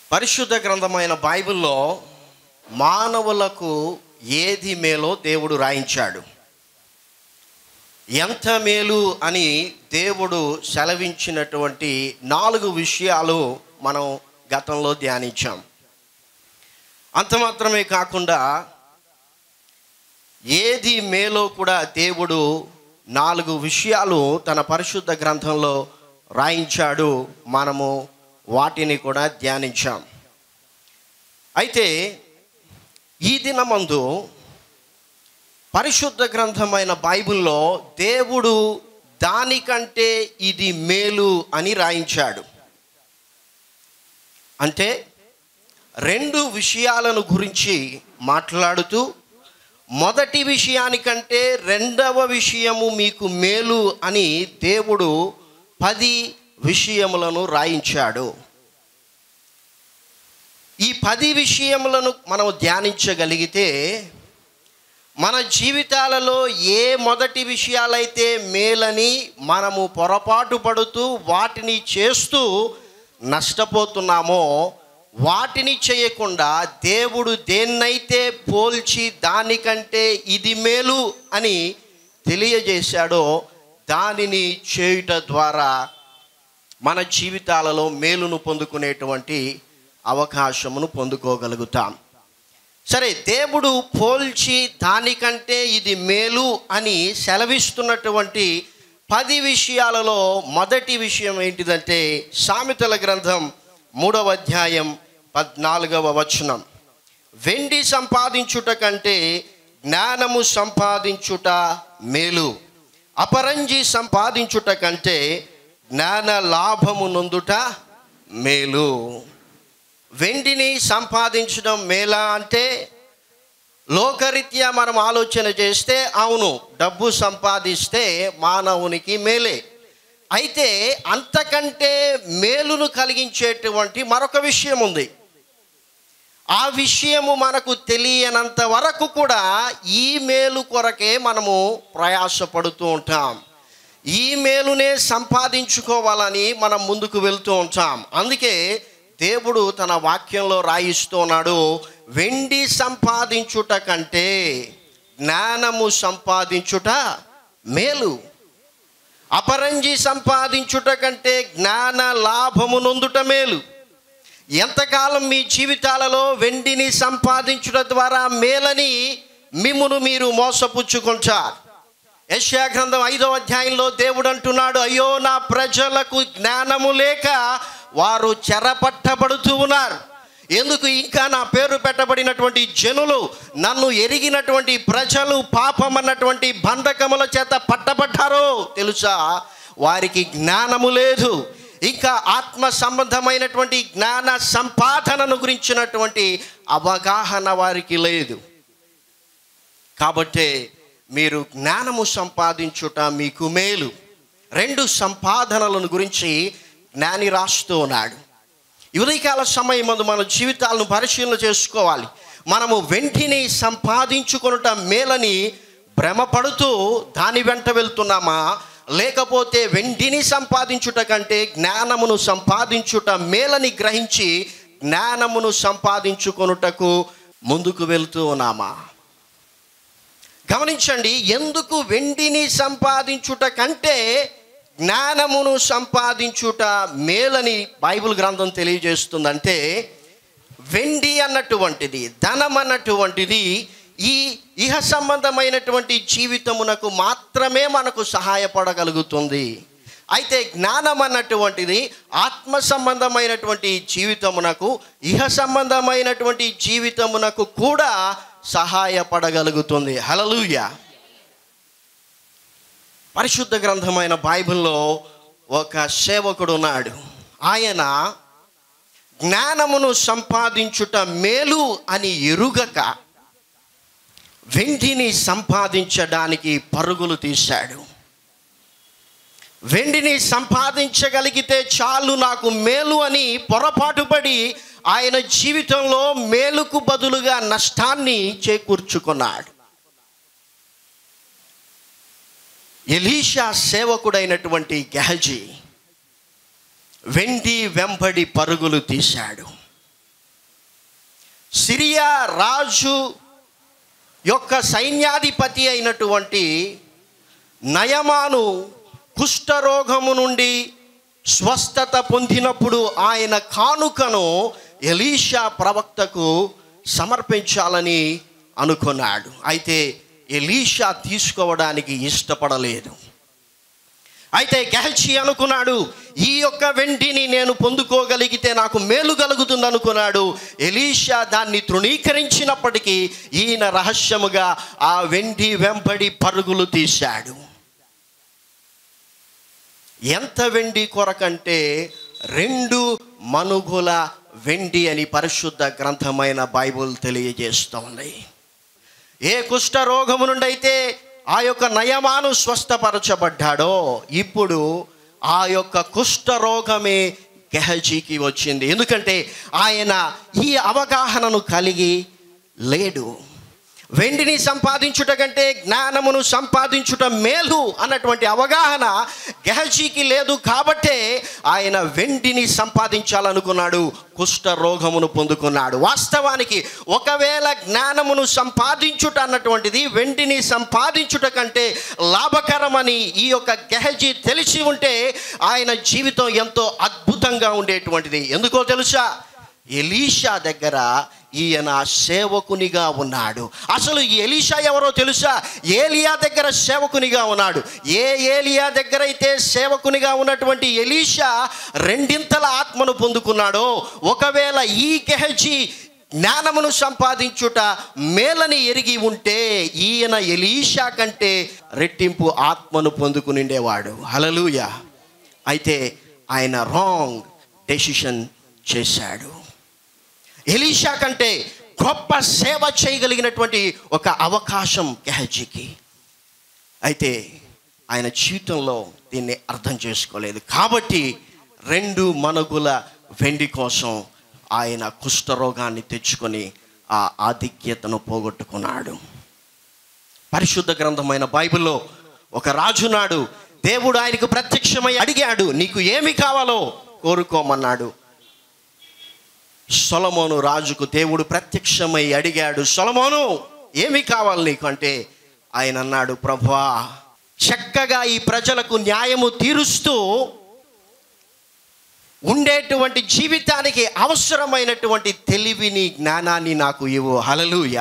పరిశుద్ధ గ్రంథమైన బైబిల్లో మానవులకు ఏది మేలో దేవుడు రాయించాడు ఎంత మేలు అని దేవుడు సెలవించినటువంటి నాలుగు విషయాలు మనం గతంలో ధ్యానించాం అంత మాత్రమే కాకుండా ఏది మేలో కూడా దేవుడు నాలుగు విషయాలు తన పరిశుద్ధ గ్రంథంలో రాయించాడు మనము వాటిని కూడా ధ్యానించాం అయితే ఈ దినమందు పరిశుద్ధ గ్రంథమైన బైబిల్లో దేవుడు దానికంటే ఇది మేలు అని రాయించాడు అంటే రెండు విషయాలను గురించి మాట్లాడుతూ మొదటి విషయానికంటే రెండవ విషయము మీకు మేలు అని దేవుడు పది విషయములను రాయించాడు ఈ పది విషయములను మనం ధ్యానించగలిగితే మన జీవితాలలో ఏ మొదటి విషయాలైతే మేలని మనము పొరపాటు పడుతూ వాటిని చేస్తూ నష్టపోతున్నామో వాటిని చేయకుండా దేవుడు దేన్నైతే పోల్చి దానికంటే ఇది మేలు అని తెలియజేశాడో దానిని చేయుట ద్వారా మన జీవితాలలో మేలును పొందుకునేటువంటి అవకాశమును పొందుకోగలుగుతాం సరే దేవుడు పోల్చి దానికంటే ఇది మేలు అని సెలవిస్తున్నటువంటి పది విషయాలలో మొదటి విషయం ఏంటిదంటే సామెతల గ్రంథం మూడవ అధ్యాయం పద్నాలుగవ వచనం వెండి సంపాదించుట కంటే జ్ఞానము సంపాదించుట మేలు అపరంజి సంపాదించుట కంటే జ్ఞాన లాభము నొందుట మేలు వెండిని సంపాదించడం మేలా అంటే లోకరీత్యా మనం ఆలోచన చేస్తే అవును డబ్బు సంపాదిస్తే మానవునికి మేలే అయితే అంతకంటే మేలును కలిగించేటువంటి మరొక విషయం ఉంది ఆ విషయము మనకు తెలియనంత వరకు కూడా ఈ మేలు కొరకే మనము ప్రయాసపడుతూ ఉంటాం ఈ మేలునే సంపాదించుకోవాలని మనం ముందుకు వెళ్తూ ఉంటాం అందుకే దేవుడు తన వాక్యంలో రాయిస్తున్నాడు వెండి సంపాదించుట కంటే జ్ఞానము సంపాదించుట మేలు అపరంజి సంపాదించుట కంటే జ్ఞాన లాభము నొందుట మేలు ఎంతకాలం మీ జీవితాలలో వెండిని సంపాదించుట ద్వారా మేలని మిమ్మును మీరు మోసపుచ్చుకుంటారు యశ్యా గ్రంథం ఐదో అధ్యాయంలో దేవుడు అంటున్నాడు అయ్యో నా ప్రజలకు జ్ఞానము లేక వారు చెరపట్టబడుతూ ఉన్నారు ఎందుకు ఇంకా నా పేరు పెట్టబడినటువంటి జనులు నన్ను ఎరిగినటువంటి ప్రజలు పాపం అన్నటువంటి బంధకముల చేత పట్టబడ్డారో తెలుసా వారికి జ్ఞానము లేదు ఇంకా ఆత్మ సంబంధమైనటువంటి జ్ఞాన సంపాదనను గురించినటువంటి అవగాహన వారికి లేదు కాబట్టే మీరు జ్ఞానము సంపాదించుట మీకు మేలు రెండు సంపాదనలను గురించి జ్ఞాని రాస్తూ ఉన్నాడు ఈ ఉదయకాల సమయం ముందు మన జీవితాలను పరిశీలన చేసుకోవాలి మనము వెంటిని సంపాదించుకొనుట మేలని భ్రమపడుతూ దాని వెంట వెళ్తున్నామా లేకపోతే వెండిని సంపాదించుట కంటే జ్ఞానమును సంపాదించుట మేలని గ్రహించి జ్ఞానమును సంపాదించుకొనుటకు ముందుకు వెళ్తూ ఉన్నామా గమనించండి ఎందుకు వెండిని సంపాదించుట కంటే జ్ఞానమును సంపాదించుట మేలని బైబిల్ గ్రంథం తెలియజేస్తుందంటే వెండి అన్నటువంటిది ధనం అన్నటువంటిది ఈ ఇహ సంబంధమైనటువంటి జీవితమునకు మాత్రమే మనకు సహాయపడగలుగుతుంది అయితే జ్ఞానం అన్నటువంటిది ఆత్మ సంబంధమైనటువంటి జీవితమునకు ఇహ సంబంధమైనటువంటి జీవితమునకు కూడా సహాయపడగలుగుతుంది హలలుయ పరిశుద్ధ గ్రంథమైన బైబిల్లో ఒక సేవకుడు ఉన్నాడు ఆయన జ్ఞానమును సంపాదించుట మేలు అని ఎరుగక వెండిని సంపాదించడానికి పరుగులు తీశాడు వెండిని సంపాదించగలిగితే చాలు నాకు మేలు అని పొరపాటుపడి ఆయన జీవితంలో మేలుకు బదులుగా నష్టాన్ని చేకూర్చుకున్నాడు ఎలీషా సేవకుడైనటువంటి గహజీ వెండి వెంబడి పరుగులు తీశాడు సిరియా రాజు యొక్క సైన్యాధిపతి అయినటువంటి నయమాను కుష్ఠరోగము నుండి స్వస్థత పొందినప్పుడు ఆయన కానుకను ఎలీషా ప్రవక్తకు సమర్పించాలని అనుకున్నాడు అయితే ఎలీషా తీసుకోవడానికి ఇష్టపడలేదు అయితే గెహల్చి అనుకున్నాడు ఈ యొక్క వెండిని నేను పొందుకోగలిగితే నాకు మేలు కలుగుతుంది అనుకున్నాడు ఎలీషా దాన్ని తృణీకరించినప్పటికీ ఈయన రహస్యముగా ఆ వెండి వెంబడి పరుగులు తీశాడు ఎంత వెండి కొరకంటే రెండు మనుగుల వెండి అని పరిశుద్ధ గ్రంథమైన బైబుల్ తెలియజేస్తోంది ఏ కుష్ఠ రోగము నుండి అయితే ఆ యొక్క నయమాను స్వస్థపరచబడ్డాడో ఇప్పుడు ఆ యొక్క కుష్ఠ రోగమే గెహజీకి వచ్చింది ఎందుకంటే ఆయన ఈ అవగాహనను కలిగి లేడు వెండిని సంపాదించుట కంటే జ్ఞానమును సంపాదించుట మేలు అన్నటువంటి అవగాహన గెహజీకి లేదు కాబట్టే ఆయన వెండిని సంపాదించాలనుకున్నాడు కుష్ఠ రోగమును పొందుకున్నాడు వాస్తవానికి ఒకవేళ జ్ఞానమును సంపాదించుట అన్నటువంటిది వెండిని సంపాదించుట కంటే లాభకరమని ఈ యొక్క గెహజీ తెలిసి ఉంటే ఆయన జీవితం ఎంతో అద్భుతంగా ఉండేటువంటిది ఎందుకో తెలుసా ఎలీషా దగ్గర ఈయన సేవకునిగా ఉన్నాడు అసలు ఈ ఎలీషా ఎవరో తెలుసా ఏలియా దగ్గర సేవకునిగా ఉన్నాడు ఏ ఏలియా దగ్గర అయితే సేవకునిగా ఉన్నటువంటి ఎలీషా రెండింతల ఆత్మను పొందుకున్నాడో ఒకవేళ ఈ గెహజీ జ్ఞానమును సంపాదించుట మేలని ఎరిగి ఉంటే ఈయన ఎలీషా కంటే రెట్టింపు ఆత్మను పొందుకునిండేవాడు హలలుయ అయితే ఆయన రాంగ్ డెసిషన్ చేశాడు ఎలీషా కంటే గొప్ప సేవ చేయగలిగినటువంటి ఒక అవకాశం గెహజీకి అయితే ఆయన జీవితంలో దీన్ని అర్థం చేసుకోలేదు కాబట్టి రెండు మనుగుల వెండి కోసం ఆయన కుష్ఠరోగాన్ని తెచ్చుకొని ఆ ఆధిక్యతను పోగొట్టుకున్నాడు పరిశుద్ధ గ్రంథమైన బైబిల్లో ఒక రాజునాడు దేవుడు ఆయనకు ప్రత్యక్షమై అడిగాడు నీకు ఏమి కావాలో కోరుకోమన్నాడు సొలమోను రాజుకు దేవుడు ప్రత్యక్షమై అడిగాడు సొలమోను ఏమి కావాలి నీకు అంటే ఆయన అన్నాడు ప్రభా చక్కగా ఈ ప్రజలకు న్యాయము తీరుస్తూ ఉండేటువంటి జీవితానికి అవసరమైనటువంటి తెలివిని జ్ఞానాన్ని నాకు ఇవ్వు హలలుయా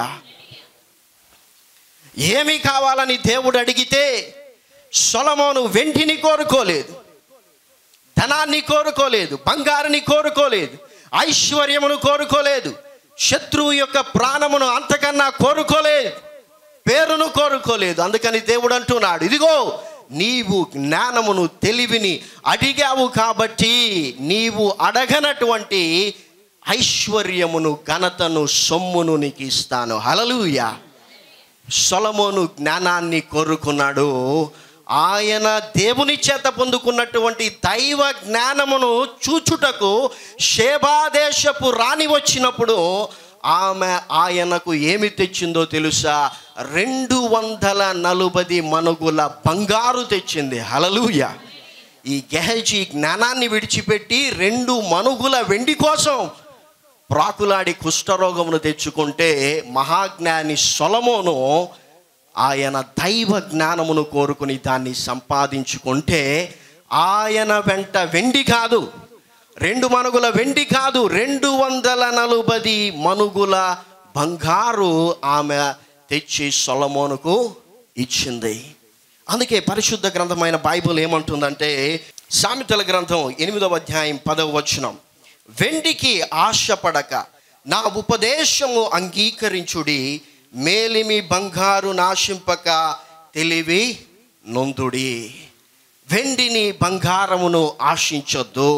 ఏమి కావాలని దేవుడు అడిగితే సొలమోను వెండిని కోరుకోలేదు ధనాన్ని కోరుకోలేదు బంగారుని కోరుకోలేదు ఐశ్వర్యమును కోరుకోలేదు శత్రువు యొక్క ప్రాణమును అంతకన్నా కోరుకోలేదు పేరును కోరుకోలేదు అందుకని దేవుడు అంటున్నాడు ఇదిగో నీవు జ్ఞానమును తెలివిని అడిగావు కాబట్టి నీవు అడగనటువంటి ఐశ్వర్యమును ఘనతను సొమ్మును నీకు ఇస్తాను హలలుయా సొలమోను జ్ఞానాన్ని కోరుకున్నాడు ఆయన దేవుని చేత పొందుకున్నటువంటి దైవ జ్ఞానమును చూచుటకు శేబాదేశపు రాణి వచ్చినప్పుడు ఆమె ఆయనకు ఏమి తెచ్చిందో తెలుసా రెండు వందల నలుబది మనుగుల బంగారు తెచ్చింది హలలుయ ఈ గెహజీ జ్ఞానాన్ని విడిచిపెట్టి రెండు మనుగుల వెండి కోసం ప్రాకులాడి కుష్ఠరోగమును తెచ్చుకుంటే మహాజ్ఞాని సొలమోను ఆయన దైవ జ్ఞానమును కోరుకుని దాన్ని సంపాదించుకుంటే ఆయన వెంట వెండి కాదు రెండు మనుగుల వెండి కాదు రెండు వందల నలుబది మనుగుల బంగారు ఆమె తెచ్చి సొలమోనుకు ఇచ్చింది అందుకే పరిశుద్ధ గ్రంథమైన బైబిల్ ఏమంటుందంటే సామెతల గ్రంథం ఎనిమిదవ అధ్యాయం పదవ వచనం వెండికి ఆశపడక నా ఉపదేశము అంగీకరించుడి మేలిమి బంగారు నాశింపక తెలివి నొందుడి వెండిని బంగారమును ఆశించొద్దు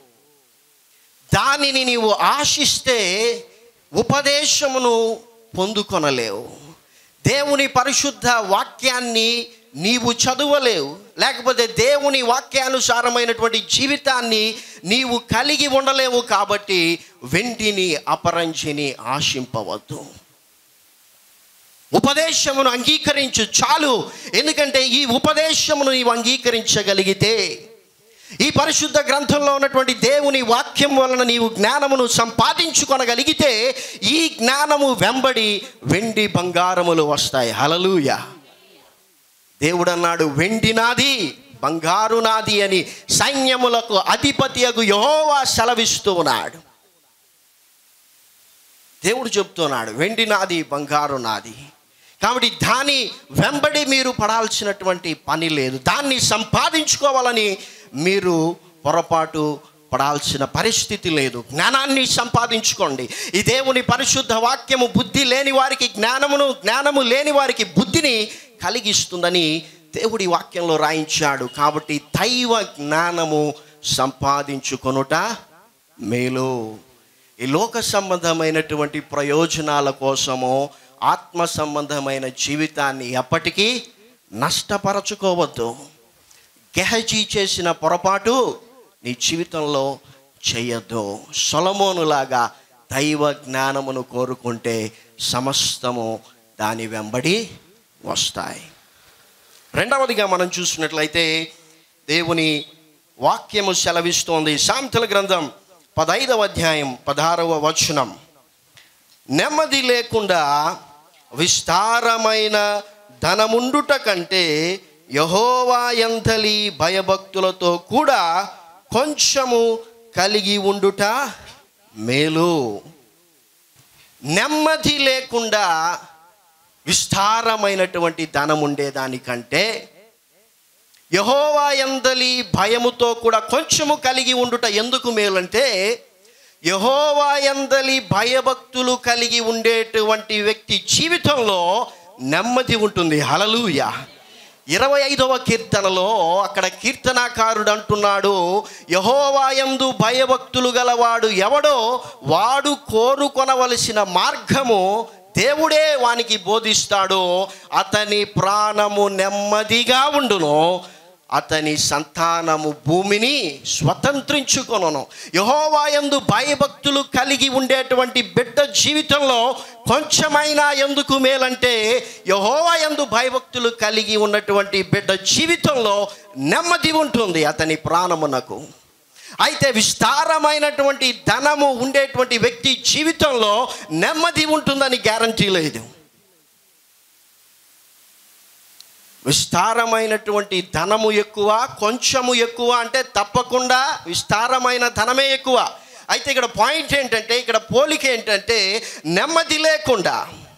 దానిని నీవు ఆశిస్తే ఉపదేశమును పొందుకొనలేవు దేవుని పరిశుద్ధ వాక్యాన్ని నీవు చదవలేవు లేకపోతే దేవుని వాక్యానుసారమైనటువంటి జీవితాన్ని నీవు కలిగి ఉండలేవు కాబట్టి వెండిని అపరంజిని ఆశింపవద్దు ఉపదేశమును అంగీకరించు చాలు ఎందుకంటే ఈ ఉపదేశమును నీవు అంగీకరించగలిగితే ఈ పరిశుద్ధ గ్రంథంలో ఉన్నటువంటి దేవుని వాక్యం వలన నీవు జ్ఞానమును సంపాదించుకొనగలిగితే ఈ జ్ఞానము వెంబడి వెండి బంగారములు వస్తాయి హలలుయ దేవుడు అన్నాడు వెండి నాది బంగారు నాది అని సైన్యములకు అధిపతి అగు యహోవా సెలవిస్తూ ఉన్నాడు దేవుడు చెప్తున్నాడు వెండి నాది బంగారు నాది కాబట్టి దాని వెంబడి మీరు పడాల్సినటువంటి పని లేదు దాన్ని సంపాదించుకోవాలని మీరు పొరపాటు పడాల్సిన పరిస్థితి లేదు జ్ఞానాన్ని సంపాదించుకోండి ఈ దేవుని పరిశుద్ధ వాక్యము బుద్ధి లేని వారికి జ్ఞానమును జ్ఞానము లేని వారికి బుద్ధిని కలిగిస్తుందని దేవుడి వాక్యంలో రాయించాడు కాబట్టి దైవ జ్ఞానము సంపాదించుకొనుట మేలు ఈ లోక సంబంధమైనటువంటి ప్రయోజనాల కోసమో ఆత్మ సంబంధమైన జీవితాన్ని ఎప్పటికీ నష్టపరచుకోవద్దు గెహజీ చేసిన పొరపాటు నీ జీవితంలో చేయొద్దు సొలమోనులాగా దైవ జ్ఞానమును కోరుకుంటే సమస్తము దాని వెంబడి వస్తాయి రెండవదిగా మనం చూసినట్లయితే దేవుని వాక్యము సెలవిస్తోంది శాంతుల గ్రంథం పదైదవ అధ్యాయం పదహారవ వచనం నెమ్మది లేకుండా విస్తారమైన ధనముండుట కంటే యహోవా ఎంతలి భయభక్తులతో కూడా కొంచెము కలిగి ఉండుట మేలు నెమ్మది లేకుండా విస్తారమైనటువంటి ధనం ఉండేదానికంటే యహోవా ఎందలి భయముతో కూడా కొంచెము కలిగి ఉండుట ఎందుకు మేలంటే యహోవా ఎందలి భయభక్తులు కలిగి ఉండేటువంటి వ్యక్తి జీవితంలో నెమ్మది ఉంటుంది హలలుయ ఇరవై ఐదవ కీర్తనలో అక్కడ కీర్తనాకారుడు అంటున్నాడు యహోవాయందు భయభక్తులు గలవాడు ఎవడో వాడు కోరుకొనవలసిన మార్గము దేవుడే వానికి బోధిస్తాడు అతని ప్రాణము నెమ్మదిగా ఉండును అతని సంతానము భూమిని స్వతంత్రించుకొనను యహోవాయందు భయభక్తులు కలిగి ఉండేటువంటి బిడ్డ జీవితంలో కొంచెమైనా ఎందుకు మేలంటే యహోవాయందు భయభక్తులు కలిగి ఉన్నటువంటి బిడ్డ జీవితంలో నెమ్మది ఉంటుంది అతని ప్రాణమునకు అయితే విస్తారమైనటువంటి ధనము ఉండేటువంటి వ్యక్తి జీవితంలో నెమ్మది ఉంటుందని గ్యారంటీ లేదు విస్తారమైనటువంటి ధనము ఎక్కువ కొంచెము ఎక్కువ అంటే తప్పకుండా విస్తారమైన ధనమే ఎక్కువ అయితే ఇక్కడ పాయింట్ ఏంటంటే ఇక్కడ పోలిక ఏంటంటే నెమ్మది లేకుండా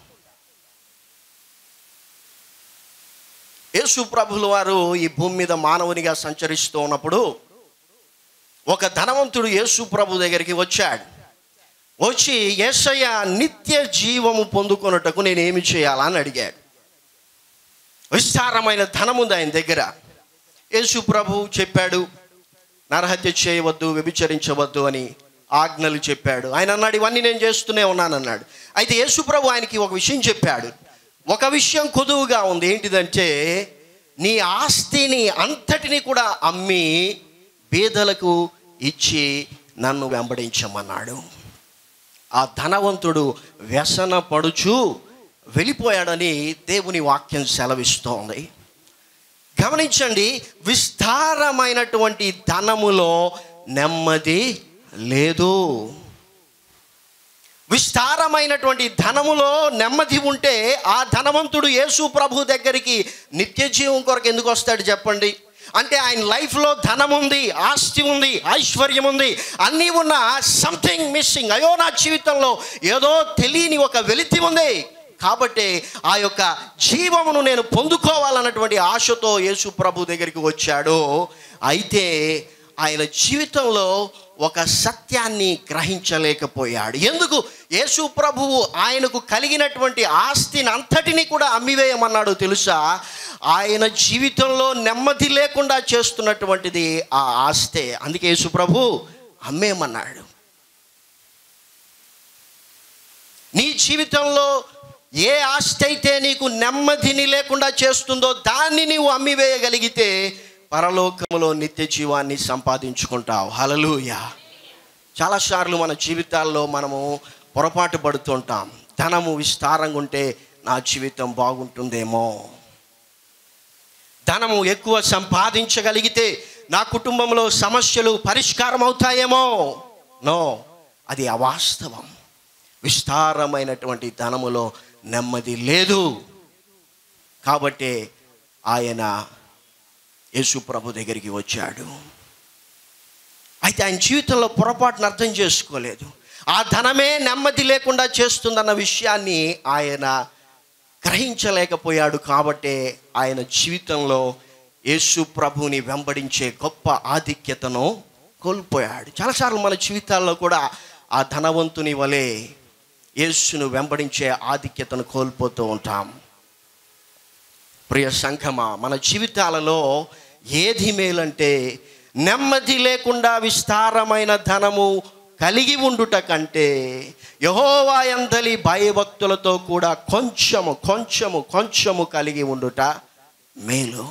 యేసు ప్రభుల వారు ఈ భూమి మీద మానవునిగా సంచరిస్తూ ఉన్నప్పుడు ఒక ధనవంతుడు యేసు ప్రభు దగ్గరికి వచ్చాడు వచ్చి యేసయ్య నిత్య జీవము పొందుకొనుటకు నేను ఏమి చేయాలా అని అడిగాడు విస్తారమైన ధనం ఉంది ఆయన దగ్గర యేసు ప్రభు చెప్పాడు నరహత్య చేయవద్దు వ్యభిచరించవద్దు అని ఆజ్ఞలు చెప్పాడు ఆయన అన్నాడు ఇవన్నీ నేను చేస్తూనే ఉన్నాను అన్నాడు అయితే యేసు ప్రభు ఆయనకి ఒక విషయం చెప్పాడు ఒక విషయం కొదువుగా ఉంది ఏంటిదంటే నీ ఆస్తిని అంతటిని కూడా అమ్మి బీదలకు ఇచ్చి నన్ను వెంబడించమన్నాడు ఆ ధనవంతుడు వ్యసన పడుచు వెళ్ళిపోయాడని దేవుని వాక్యం సెలవిస్తోంది గమనించండి విస్తారమైనటువంటి ధనములో నెమ్మది లేదు విస్తారమైనటువంటి ధనములో నెమ్మది ఉంటే ఆ ధనవంతుడు యేసు ప్రభు దగ్గరికి నిత్య జీవం కొరకు ఎందుకు వస్తాడు చెప్పండి అంటే ఆయన లైఫ్లో ధనం ఉంది ఆస్తి ఉంది ఐశ్వర్యం ఉంది అన్నీ ఉన్న సంథింగ్ మిస్సింగ్ అయ్యో నా జీవితంలో ఏదో తెలియని ఒక వెలితి ఉంది కాబట్టి ఆ యొక్క జీవమును నేను పొందుకోవాలన్నటువంటి ఆశతో యేసు ప్రభు దగ్గరికి వచ్చాడు అయితే ఆయన జీవితంలో ఒక సత్యాన్ని గ్రహించలేకపోయాడు ఎందుకు యేసు ప్రభువు ఆయనకు కలిగినటువంటి ఆస్తిని అంతటినీ కూడా అమ్మివేయమన్నాడు తెలుసా ఆయన జీవితంలో నెమ్మది లేకుండా చేస్తున్నటువంటిది ఆ ఆస్తే అందుకే యేసు ప్రభు అమ్మేమన్నాడు నీ జీవితంలో ఏ ఆస్తి అయితే నీకు నెమ్మదిని లేకుండా చేస్తుందో దాన్ని నీవు అమ్మివేయగలిగితే పరలోకములో నిత్య జీవాన్ని సంపాదించుకుంటావు హలలుయ చాలాసార్లు మన జీవితాల్లో మనము పొరపాటు పడుతుంటాం ధనము విస్తారంగా ఉంటే నా జీవితం బాగుంటుందేమో ధనము ఎక్కువ సంపాదించగలిగితే నా కుటుంబంలో సమస్యలు పరిష్కారం అవుతాయేమో నో అది అవాస్తవం విస్తారమైనటువంటి ధనములో నెమ్మది లేదు కాబట్టి ఆయన యేసు ప్రభు దగ్గరికి వచ్చాడు అయితే ఆయన జీవితంలో పొరపాటును అర్థం చేసుకోలేదు ఆ ధనమే నెమ్మది లేకుండా చేస్తుందన్న విషయాన్ని ఆయన గ్రహించలేకపోయాడు కాబట్టే ఆయన జీవితంలో యేసు ప్రభుని వెంబడించే గొప్ప ఆధిక్యతను కోల్పోయాడు చాలాసార్లు మన జీవితాల్లో కూడా ఆ ధనవంతుని వలె యేసును వెంబడించే ఆధిక్యతను కోల్పోతూ ఉంటాం ప్రియ సంఘమా మన జీవితాలలో ఏది మేలంటే నెమ్మది లేకుండా విస్తారమైన ధనము కలిగి ఉండుట కంటే యహోవాయందలి భయభక్తులతో కూడా కొంచెము కొంచెము కొంచెము కలిగి ఉండుట మేలు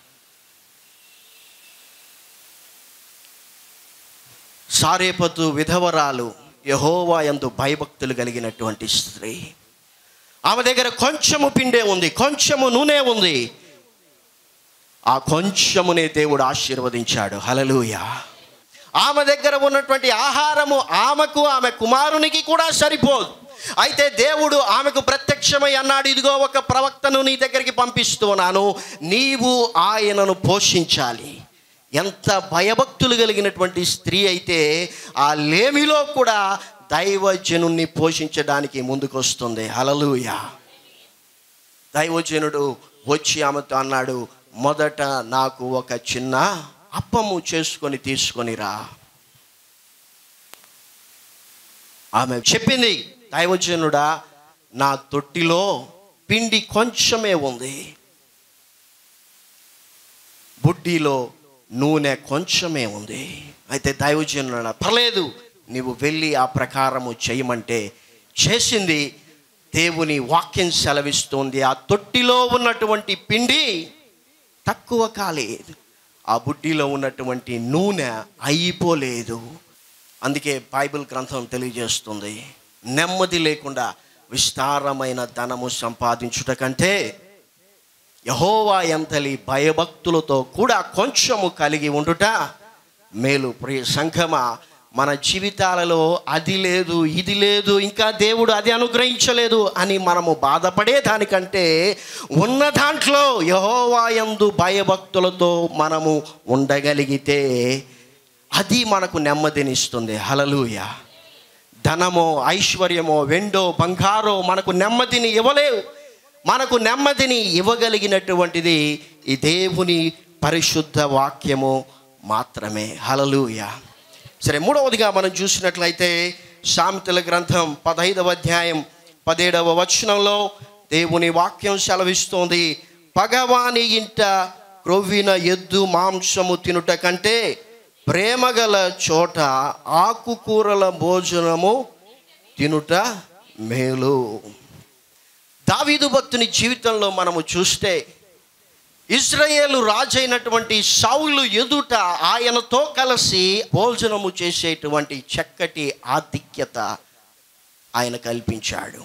సారేపతు విధవరాలు యహోవా యందు భయభక్తులు కలిగినటువంటి స్త్రీ ఆమె దగ్గర కొంచెము పిండే ఉంది కొంచెము నూనె ఉంది ఆ కొంచెమునే దేవుడు ఆశీర్వదించాడు హలలుయ ఆమె దగ్గర ఉన్నటువంటి ఆహారము ఆమెకు ఆమె కుమారునికి కూడా సరిపోదు అయితే దేవుడు ఆమెకు ప్రత్యక్షమై అన్నాడు ఇదిగో ఒక ప్రవక్తను నీ దగ్గరికి పంపిస్తున్నాను నీవు ఆయనను పోషించాలి ఎంత భయభక్తులు కలిగినటువంటి స్త్రీ అయితే ఆ లేమిలో కూడా దైవజనుణ్ణి పోషించడానికి ముందుకొస్తుంది హలలుయ దైవజనుడు వచ్చి ఆమెతో అన్నాడు మొదట నాకు ఒక చిన్న అప్పము చేసుకొని తీసుకొనిరా ఆమె చెప్పింది దైవజనుడా నా తొట్టిలో పిండి కొంచెమే ఉంది బుడ్డిలో నూనె కొంచెమే ఉంది అయితే దైవజనుడు పర్లేదు నీవు వెళ్ళి ఆ ప్రకారము చేయమంటే చేసింది దేవుని వాక్యం సెలవిస్తుంది ఆ తొట్టిలో ఉన్నటువంటి పిండి తక్కువ కాలేదు ఆ బుడ్డిలో ఉన్నటువంటి నూనె అయిపోలేదు అందుకే బైబిల్ గ్రంథం తెలియజేస్తుంది నెమ్మది లేకుండా విస్తారమైన ధనము సంపాదించుట కంటే యహోవా ఎంతలి భయభక్తులతో కూడా కొంచెము కలిగి ఉండుట మేలు ప్రియ సంఘమా మన జీవితాలలో అది లేదు ఇది లేదు ఇంకా దేవుడు అది అనుగ్రహించలేదు అని మనము బాధపడే దానికంటే ఉన్న దాంట్లో యహోవాయందు భయభక్తులతో మనము ఉండగలిగితే అది మనకు నెమ్మదినిస్తుంది హలలుయ ధనమో ఐశ్వర్యమో వెండో బంగారో మనకు నెమ్మదిని ఇవ్వలేవు మనకు నెమ్మదిని ఇవ్వగలిగినటువంటిది ఈ దేవుని పరిశుద్ధ వాక్యము మాత్రమే హలలుయ సరే మూడవదిగా మనం చూసినట్లయితే సామెతల గ్రంథం పదహైదవ అధ్యాయం పదిహేడవ వచనంలో దేవుని వాక్యం సెలవిస్తోంది పగవాని ఇంట క్రొవ్విన ఎద్దు మాంసము తినుట కంటే ప్రేమగల చోట ఆకుకూరల భోజనము తినుట మేలు దావీదు భక్తుని జీవితంలో మనము చూస్తే ఇజ్రాయేలు రాజైనటువంటి సౌలు ఎదుట ఆయనతో కలిసి భోజనము చేసేటువంటి చక్కటి ఆధిక్యత ఆయన కల్పించాడు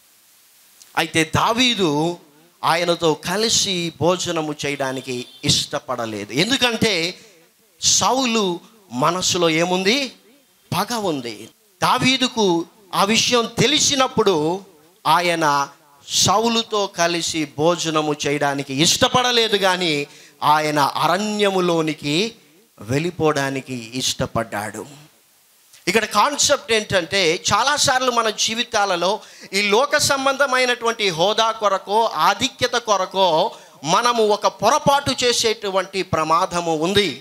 అయితే దావీదు ఆయనతో కలిసి భోజనము చేయడానికి ఇష్టపడలేదు ఎందుకంటే సౌలు మనసులో ఏముంది పగ ఉంది దావీదుకు ఆ విషయం తెలిసినప్పుడు ఆయన సౌలుతో కలిసి భోజనము చేయడానికి ఇష్టపడలేదు కానీ ఆయన అరణ్యములోనికి వెళ్ళిపోవడానికి ఇష్టపడ్డాడు ఇక్కడ కాన్సెప్ట్ ఏంటంటే చాలాసార్లు మన జీవితాలలో ఈ లోక సంబంధమైనటువంటి హోదా కొరకో ఆధిక్యత కొరకో మనము ఒక పొరపాటు చేసేటువంటి ప్రమాదము ఉంది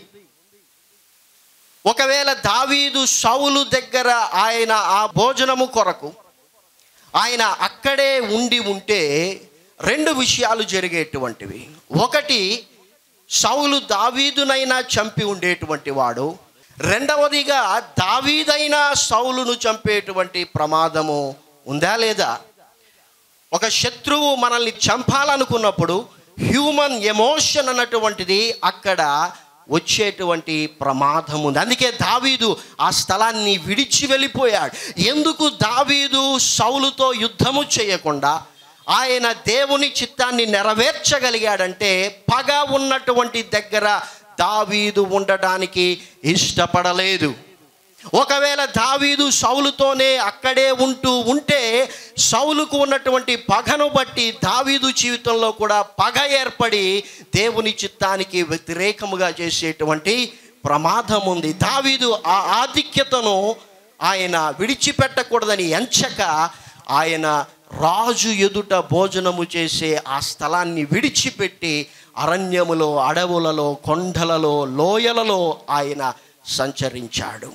ఒకవేళ దావీదు సౌలు దగ్గర ఆయన ఆ భోజనము కొరకు ఆయన అక్కడే ఉండి ఉంటే రెండు విషయాలు జరిగేటువంటివి ఒకటి సౌలు దావీదునైనా చంపి ఉండేటువంటి వాడు రెండవదిగా దావీదైనా సౌలును చంపేటువంటి ప్రమాదము ఉందా లేదా ఒక శత్రువు మనల్ని చంపాలనుకున్నప్పుడు హ్యూమన్ ఎమోషన్ అన్నటువంటిది అక్కడ వచ్చేటువంటి ప్రమాదం ఉంది అందుకే దావీదు ఆ స్థలాన్ని విడిచి వెళ్ళిపోయాడు ఎందుకు దావీదు సౌలుతో యుద్ధము చేయకుండా ఆయన దేవుని చిత్తాన్ని నెరవేర్చగలిగాడంటే పగ ఉన్నటువంటి దగ్గర దావీదు ఉండడానికి ఇష్టపడలేదు ఒకవేళ దావీదు సౌలుతోనే అక్కడే ఉంటూ ఉంటే సౌలుకు ఉన్నటువంటి పగను బట్టి దావీదు జీవితంలో కూడా పగ ఏర్పడి దేవుని చిత్తానికి వ్యతిరేకముగా చేసేటువంటి ప్రమాదం ఉంది దావీదు ఆ ఆధిక్యతను ఆయన విడిచిపెట్టకూడదని ఎంచక ఆయన రాజు ఎదుట భోజనము చేసే ఆ స్థలాన్ని విడిచిపెట్టి అరణ్యములో అడవులలో కొండలలో లోయలలో ఆయన సంచరించాడు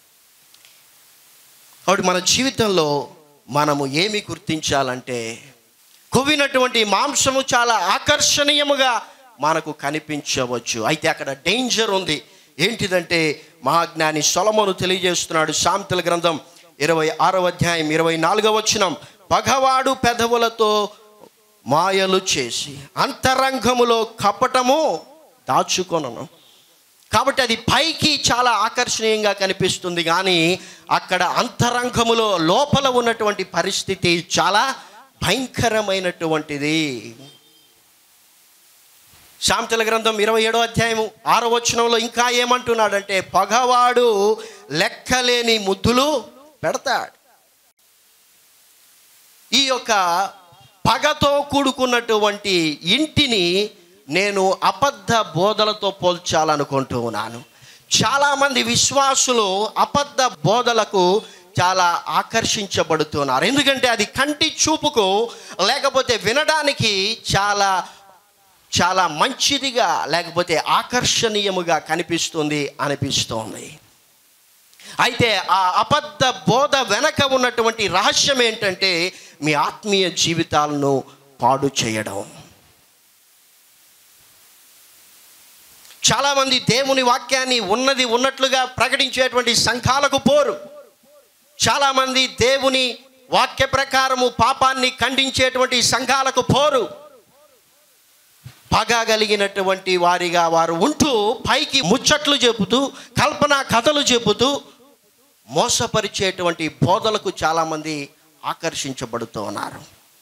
కాబట్టి మన జీవితంలో మనము ఏమి గుర్తించాలంటే కొవ్వినటువంటి మాంసము చాలా ఆకర్షణీయముగా మనకు కనిపించవచ్చు అయితే అక్కడ డేంజర్ ఉంది ఏంటిదంటే మహాజ్ఞాని సొలమును తెలియజేస్తున్నాడు సాంతల గ్రంథం ఇరవై ఆరో అధ్యాయం ఇరవై నాలుగవ వచనం పగవాడు పెదవులతో మాయలు చేసి అంతరంగములో కపటము దాచుకొనను కాబట్టి అది పైకి చాలా ఆకర్షణీయంగా కనిపిస్తుంది కానీ అక్కడ అంతరంగములో లోపల ఉన్నటువంటి పరిస్థితి చాలా భయంకరమైనటువంటిది శాంతల గ్రంథం ఇరవై ఏడో అధ్యాయము ఆరో వచనంలో ఇంకా ఏమంటున్నాడంటే పగవాడు లెక్కలేని ముద్దులు పెడతాడు ఈ యొక్క పగతో కూడుకున్నటువంటి ఇంటిని నేను అబద్ధ బోధలతో పోల్చాలనుకుంటూ ఉన్నాను చాలామంది విశ్వాసులు అబద్ధ బోధలకు చాలా ఆకర్షించబడుతున్నారు ఎందుకంటే అది కంటి చూపుకు లేకపోతే వినడానికి చాలా చాలా మంచిదిగా లేకపోతే ఆకర్షణీయముగా కనిపిస్తుంది అనిపిస్తోంది అయితే ఆ అబద్ధ బోధ వెనక ఉన్నటువంటి రహస్యం ఏంటంటే మీ ఆత్మీయ జీవితాలను పాడు చేయడం చాలామంది దేవుని వాక్యాన్ని ఉన్నది ఉన్నట్లుగా ప్రకటించేటువంటి సంఘాలకు పోరు చాలామంది దేవుని వాక్య ప్రకారము పాపాన్ని ఖండించేటువంటి సంఘాలకు పోరు పగ కలిగినటువంటి వారిగా వారు ఉంటూ పైకి ముచ్చట్లు చెబుతూ కల్పన కథలు చెబుతూ మోసపరిచేటువంటి బోధలకు చాలామంది ఆకర్షించబడుతూ ఉన్నారు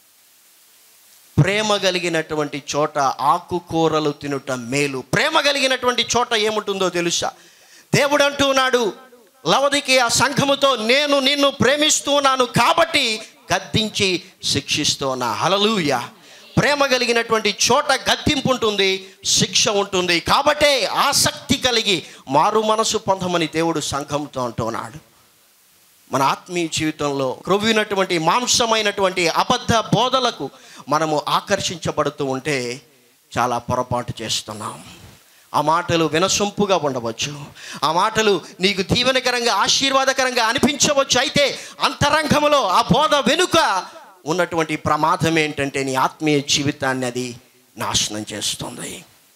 ప్రేమ కలిగినటువంటి చోట ఆకుకూరలు తినుట మేలు ప్రేమ కలిగినటువంటి చోట ఏముంటుందో తెలుసా దేవుడు అంటూ ఉన్నాడు లవదికి ఆ సంఘముతో నేను నిన్ను ప్రేమిస్తున్నాను కాబట్టి గద్దించి శిక్షిస్తున్నా హలలుయ ప్రేమ కలిగినటువంటి చోట గద్దింపు ఉంటుంది శిక్ష ఉంటుంది కాబట్టే ఆసక్తి కలిగి మారు మనసు పొందమని దేవుడు సంఘంతో అంటున్నాడు మన ఆత్మీయ జీవితంలో క్రొవ్వినటువంటి మాంసమైనటువంటి అబద్ధ బోధలకు మనము ఆకర్షించబడుతూ ఉంటే చాలా పొరపాటు చేస్తున్నాం ఆ మాటలు వినసొంపుగా ఉండవచ్చు ఆ మాటలు నీకు దీవెనకరంగా ఆశీర్వాదకరంగా అనిపించవచ్చు అయితే అంతరంగంలో ఆ బోధ వెనుక ఉన్నటువంటి ప్రమాదం ఏంటంటే నీ ఆత్మీయ జీవితాన్ని అది నాశనం చేస్తుంది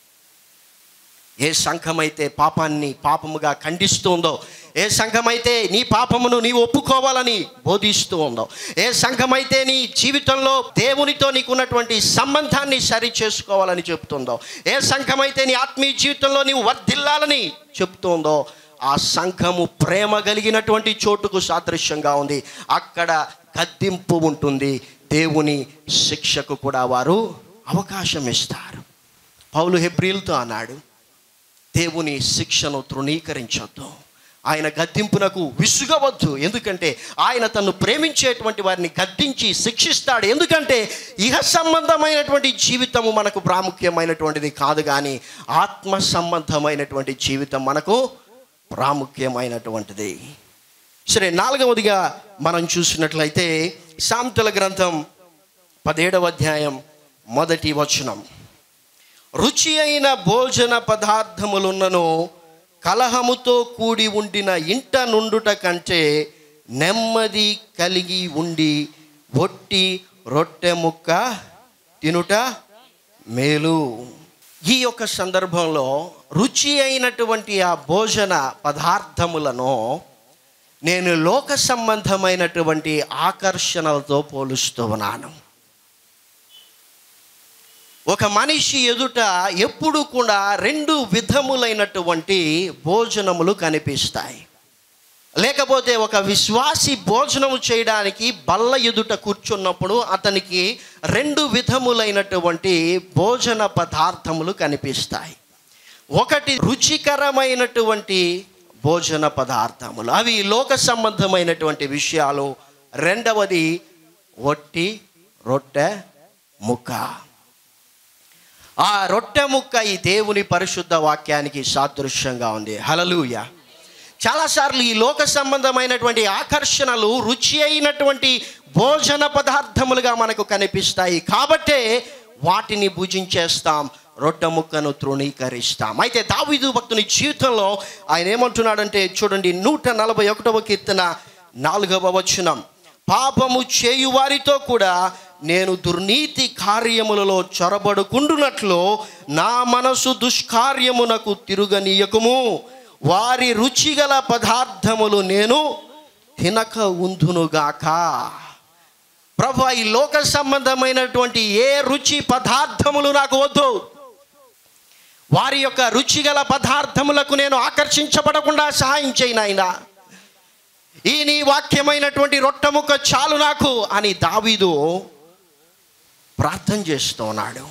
ఏ సంఘమైతే పాపాన్ని పాపముగా ఖండిస్తుందో ఏ సంఘమైతే నీ పాపమును నీవు ఒప్పుకోవాలని బోధిస్తూ ఉందో ఏ సంఘమైతే నీ జీవితంలో దేవునితో నీకున్నటువంటి సంబంధాన్ని సరి చేసుకోవాలని చెప్తుందో ఏ సంఘమైతే నీ ఆత్మీయ జీవితంలో నీవు వర్ధిల్లాలని చెప్తుందో ఆ సంఘము ప్రేమ కలిగినటువంటి చోటుకు సాదృశ్యంగా ఉంది అక్కడ గద్దింపు ఉంటుంది దేవుని శిక్షకు కూడా వారు అవకాశం ఇస్తారు పౌలు హెబ్రిల్తో అన్నాడు దేవుని శిక్షను తృణీకరించొద్దు ఆయన గద్దింపునకు విసుగవద్దు ఎందుకంటే ఆయన తను ప్రేమించేటువంటి వారిని గద్దించి శిక్షిస్తాడు ఎందుకంటే ఇహ సంబంధమైనటువంటి జీవితము మనకు ప్రాముఖ్యమైనటువంటిది కాదు కానీ ఆత్మ సంబంధమైనటువంటి జీవితం మనకు ప్రాముఖ్యమైనటువంటిది సరే నాలుగవదిగా మనం చూసినట్లయితే సాంతల గ్రంథం పదిహేడవ అధ్యాయం మొదటి వచనం రుచి అయిన భోజన పదార్థములున్నను కలహముతో కూడి ఉండిన ఇంట నుండుట కంటే నెమ్మది కలిగి ఉండి ఒట్టి రొట్టె ముక్క తినుట మేలు ఈ యొక్క సందర్భంలో రుచి అయినటువంటి ఆ భోజన పదార్థములను నేను లోక సంబంధమైనటువంటి ఆకర్షణలతో పోలుస్తూ ఉన్నాను ఒక మనిషి ఎదుట ఎప్పుడు కూడా రెండు విధములైనటువంటి భోజనములు కనిపిస్తాయి లేకపోతే ఒక విశ్వాసి భోజనము చేయడానికి బల్ల ఎదుట కూర్చున్నప్పుడు అతనికి రెండు విధములైనటువంటి భోజన పదార్థములు కనిపిస్తాయి ఒకటి రుచికరమైనటువంటి భోజన పదార్థములు అవి లోక సంబంధమైనటువంటి విషయాలు రెండవది ఒట్టి రొట్టె ముక్క ఆ రొట్టె ముక్క ఈ దేవుని పరిశుద్ధ వాక్యానికి సాదృశ్యంగా ఉంది హలలుయ చాలాసార్లు ఈ లోక సంబంధమైనటువంటి ఆకర్షణలు రుచి అయినటువంటి భోజన పదార్థములుగా మనకు కనిపిస్తాయి కాబట్టే వాటిని భుజించేస్తాం రొట్టె ముక్కను తృణీకరిస్తాం అయితే దావీదు భక్తుని జీవితంలో ఆయన ఏమంటున్నాడంటే చూడండి నూట నలభై ఒకటవ కీర్తన నాలుగవ వచనం పాపము చేయువారితో కూడా నేను దుర్నీతి కార్యములలో చొరబడుకుండునట్లు నా మనసు దుష్కార్యమునకు తిరుగనీయకము వారి రుచిగల పదార్థములు నేను తినక ఉందునుగాక ప్రభు ఈ లోక సంబంధమైనటువంటి ఏ రుచి పదార్థములు నాకు వద్దు వారి యొక్క రుచిగల పదార్థములకు నేను ఆకర్షించబడకుండా సహాయం చేయను ఆయన ఈ నీ వాక్యమైనటువంటి రొట్టెముక్క చాలు నాకు అని దావీదు ప్రార్థన చేస్తున్నాడు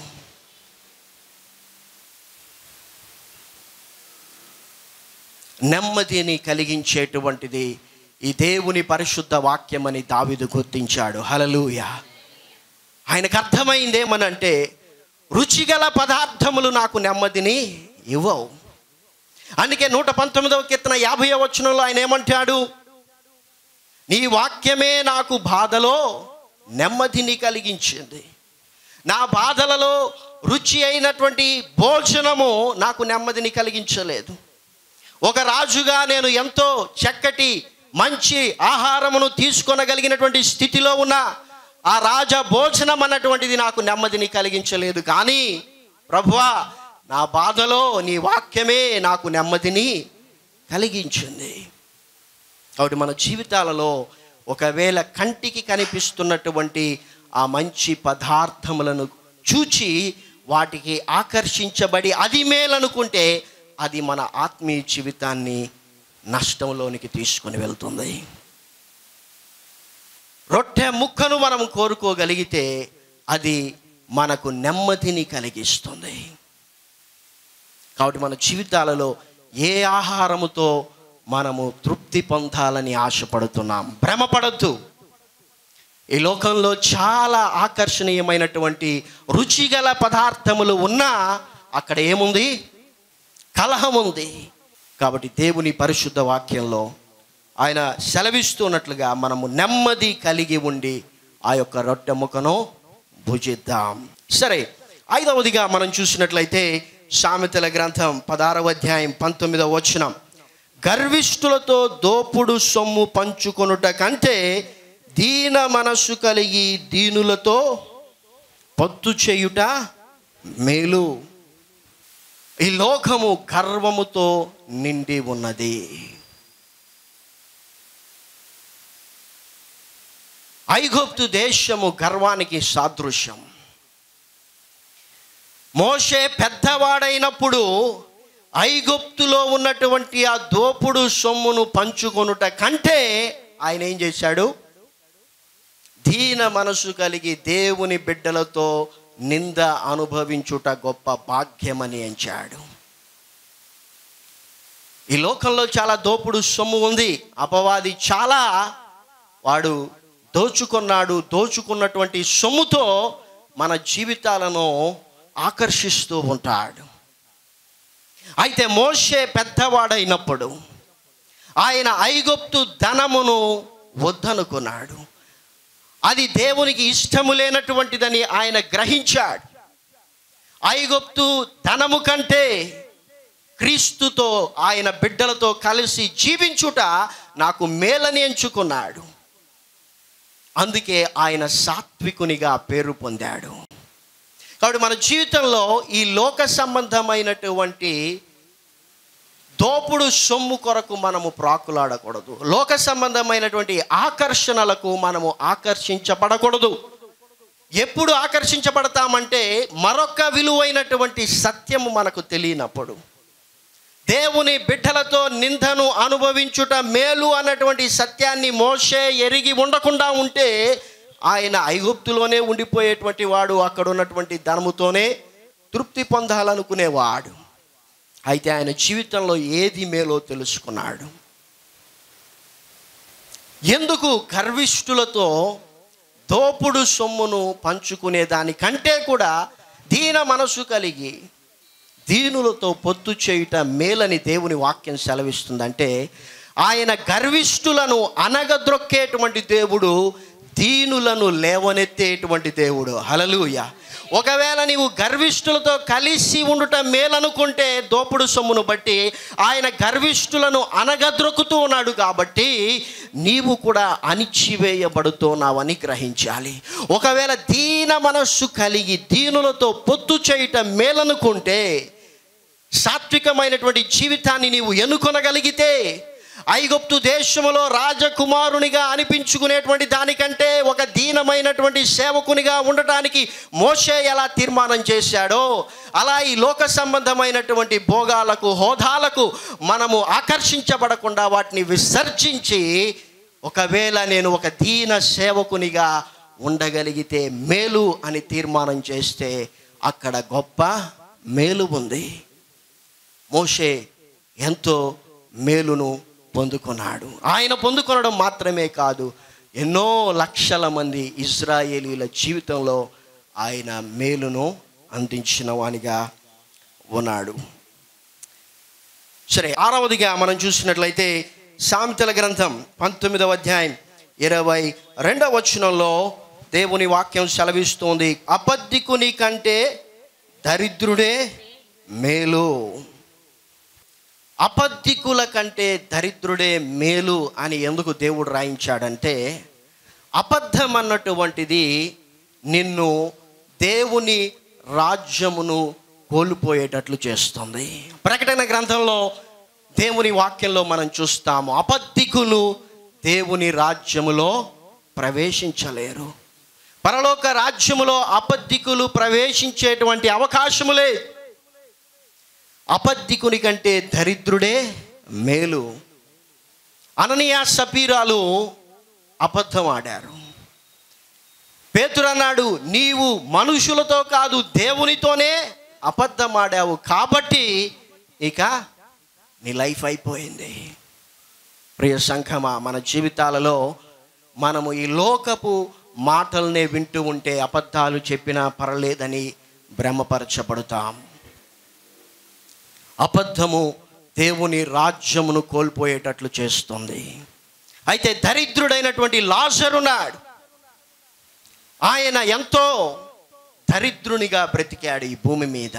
నెమ్మదిని కలిగించేటువంటిది ఈ దేవుని పరిశుద్ధ వాక్యమని దావీదు గుర్తించాడు హలలుయ ఆయనకు అర్థమైంది ఏమనంటే రుచిగల పదార్థములు నాకు నెమ్మదిని ఇవ్వవు అందుకే నూట పంతొమ్మిదవ కీర్తన యాభై వచనంలో ఆయన ఏమంటాడు నీ వాక్యమే నాకు బాధలో నెమ్మదిని కలిగించింది నా బాధలలో రుచి అయినటువంటి భోజనము నాకు నెమ్మదిని కలిగించలేదు ఒక రాజుగా నేను ఎంతో చక్కటి మంచి ఆహారమును తీసుకొనగలిగినటువంటి స్థితిలో ఉన్న ఆ రాజ భోజనం అన్నటువంటిది నాకు నెమ్మదిని కలిగించలేదు కానీ ప్రభువా నా బాధలో నీ వాక్యమే నాకు నెమ్మదిని కలిగించింది కాబట్టి మన జీవితాలలో ఒకవేళ కంటికి కనిపిస్తున్నటువంటి ఆ మంచి పదార్థములను చూచి వాటికి ఆకర్షించబడి అది మేలనుకుంటే అది మన ఆత్మీయ జీవితాన్ని నష్టంలోనికి తీసుకొని వెళ్తుంది రొట్టె ముక్కను మనం కోరుకోగలిగితే అది మనకు నెమ్మదిని కలిగిస్తుంది కాబట్టి మన జీవితాలలో ఏ ఆహారముతో మనము తృప్తి పొందాలని ఆశపడుతున్నాం భ్రమపడద్దు ఈ లోకంలో చాలా ఆకర్షణీయమైనటువంటి రుచిగల పదార్థములు ఉన్నా అక్కడ ఏముంది కలహం ఉంది కాబట్టి దేవుని పరిశుద్ధ వాక్యంలో ఆయన సెలవిస్తున్నట్లుగా మనము నెమ్మది కలిగి ఉండి ఆ యొక్క రొట్టె ముక్కను భుజిద్దాం సరే ఐదవదిగా మనం చూసినట్లయితే సామెతల గ్రంథం పదారవ అధ్యాయం పంతొమ్మిదవ వచనం గర్విష్ఠులతో దోపుడు సొమ్ము పంచుకొనుట కంటే దీన మనస్సు కలిగి దీనులతో పొత్తు చేయుట మేలు ఈ లోకము గర్వముతో నిండి ఉన్నది ఐగుప్తు దేశము గర్వానికి సాదృశ్యం మోషే పెద్దవాడైనప్పుడు ఐగుప్తులో ఉన్నటువంటి ఆ దోపుడు సొమ్మును పంచుకొనుట కంటే ఆయన ఏం చేశాడు దీన మనసు కలిగి దేవుని బిడ్డలతో నింద అనుభవించుట గొప్ప భాగ్యమని ఎంచాడు ఈ లోకంలో చాలా దోపుడు సొమ్ము ఉంది అపవాది చాలా వాడు దోచుకున్నాడు దోచుకున్నటువంటి సొమ్ముతో మన జీవితాలను ఆకర్షిస్తూ ఉంటాడు అయితే మోషే పెద్దవాడైనప్పుడు ఆయన ఐగుప్తు ధనమును వద్దనుకున్నాడు అది దేవునికి ఇష్టము లేనటువంటిదని ఆయన గ్రహించాడు ఐగుప్తు ధనము కంటే క్రీస్తుతో ఆయన బిడ్డలతో కలిసి జీవించుట నాకు మేలని ఎంచుకున్నాడు అందుకే ఆయన సాత్వికునిగా పేరు పొందాడు కాబట్టి మన జీవితంలో ఈ లోక సంబంధమైనటువంటి దోపుడు సొమ్ము కొరకు మనము ప్రాకులాడకూడదు లోక సంబంధమైనటువంటి ఆకర్షణలకు మనము ఆకర్షించబడకూడదు ఎప్పుడు ఆకర్షించబడతామంటే మరొక విలువైనటువంటి సత్యము మనకు తెలియనప్పుడు దేవుని బిడ్డలతో నిందను అనుభవించుట మేలు అన్నటువంటి సత్యాన్ని మోసే ఎరిగి ఉండకుండా ఉంటే ఆయన ఐగుప్తులోనే ఉండిపోయేటువంటి వాడు అక్కడ ఉన్నటువంటి ధనముతోనే తృప్తి పొందాలనుకునేవాడు అయితే ఆయన జీవితంలో ఏది మేలో తెలుసుకున్నాడు ఎందుకు గర్విష్ఠులతో దోపుడు సొమ్మును పంచుకునే దానికంటే కూడా దీన మనసు కలిగి దీనులతో పొత్తు చేయుట మేలని దేవుని వాక్యం సెలవిస్తుందంటే ఆయన గర్విష్ఠులను అనగద్రొక్కేటువంటి దేవుడు దీనులను లేవనెత్తేటువంటి దేవుడు హలలుయ ఒకవేళ నీవు గర్విష్ఠులతో కలిసి ఉండుట మేలనుకుంటే దోపుడు సొమ్మును బట్టి ఆయన గర్విష్ఠులను అనగద్రొక్కుతూ ఉన్నాడు కాబట్టి నీవు కూడా అణిచివేయబడుతున్నావని గ్రహించాలి ఒకవేళ దీన మనస్సు కలిగి దీనులతో పొత్తు చేయుట మేలనుకుంటే సాత్వికమైనటువంటి జీవితాన్ని నీవు ఎన్నుకొనగలిగితే ఐగుప్తు దేశములో రాజకుమారునిగా అనిపించుకునేటువంటి దానికంటే ఒక దీనమైనటువంటి సేవకునిగా ఉండటానికి మోషే ఎలా తీర్మానం చేశాడో అలా ఈ లోక సంబంధమైనటువంటి భోగాలకు హోదాలకు మనము ఆకర్షించబడకుండా వాటిని విసర్జించి ఒకవేళ నేను ఒక దీన సేవకునిగా ఉండగలిగితే మేలు అని తీర్మానం చేస్తే అక్కడ గొప్ప మేలు ఉంది మోషే ఎంతో మేలును పొందుకున్నాడు ఆయన పొందుకొనడం మాత్రమే కాదు ఎన్నో లక్షల మంది ఇజ్రాయేలీల జీవితంలో ఆయన మేలును అందించిన వానిగా ఉన్నాడు సరే ఆరవదిగా మనం చూసినట్లయితే సామెతల గ్రంథం పంతొమ్మిదవ అధ్యాయం ఇరవై రెండవ వచనంలో దేవుని వాక్యం సెలవిస్తోంది అబద్ధికుని కంటే దరిద్రుడే మేలు అబద్ధికుల కంటే దరిద్రుడే మేలు అని ఎందుకు దేవుడు రాయించాడంటే అబద్ధం అన్నటువంటిది నిన్ను దేవుని రాజ్యమును కోల్పోయేటట్లు చేస్తుంది ప్రకటన గ్రంథంలో దేవుని వాక్యంలో మనం చూస్తాము అబద్ధికులు దేవుని రాజ్యములో ప్రవేశించలేరు పరలోక రాజ్యములో అబద్ధికులు ప్రవేశించేటువంటి అవకాశము లేదు అబద్ధికుని కంటే దరిద్రుడే మేలు అననీయ సపీరాలు అబద్ధం ఆడారు పేతురు అన్నాడు నీవు మనుషులతో కాదు దేవునితోనే అబద్ధం ఆడావు కాబట్టి ఇక నీ లైఫ్ అయిపోయింది ప్రియ సంఘమా మన జీవితాలలో మనము ఈ లోకపు మాటలనే వింటూ ఉంటే అబద్ధాలు చెప్పినా పర్లేదని భ్రమపరచబడతాం అబద్ధము దేవుని రాజ్యమును కోల్పోయేటట్లు చేస్తుంది అయితే దరిద్రుడైనటువంటి లాజరున్నాడు ఆయన ఎంతో దరిద్రునిగా బ్రతికాడు ఈ భూమి మీద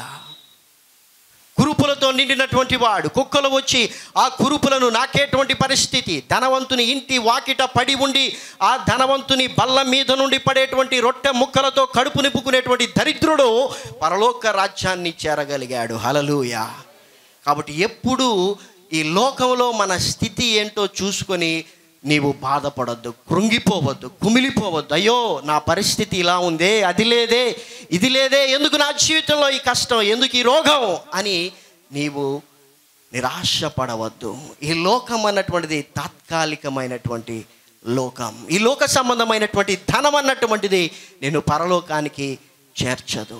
కురుపులతో నిండినటువంటి వాడు కుక్కలు వచ్చి ఆ కురుపులను నాకేటువంటి పరిస్థితి ధనవంతుని ఇంటి వాకిట పడి ఉండి ఆ ధనవంతుని బల్ల మీద నుండి పడేటువంటి రొట్టె ముక్కలతో కడుపు నింపుకునేటువంటి దరిద్రుడు పరలోక రాజ్యాన్ని చేరగలిగాడు హలలుయ కాబట్టి ఎప్పుడు ఈ లోకంలో మన స్థితి ఏంటో చూసుకొని నీవు బాధపడొద్దు కృంగిపోవద్దు కుమిలిపోవద్దు అయ్యో నా పరిస్థితి ఇలా ఉందే అది లేదే ఇది లేదే ఎందుకు నా జీవితంలో ఈ కష్టం ఎందుకు ఈ రోగం అని నీవు నిరాశపడవద్దు ఈ లోకం అన్నటువంటిది తాత్కాలికమైనటువంటి లోకం ఈ లోక సంబంధమైనటువంటి ధనం అన్నటువంటిది నేను పరలోకానికి చేర్చదు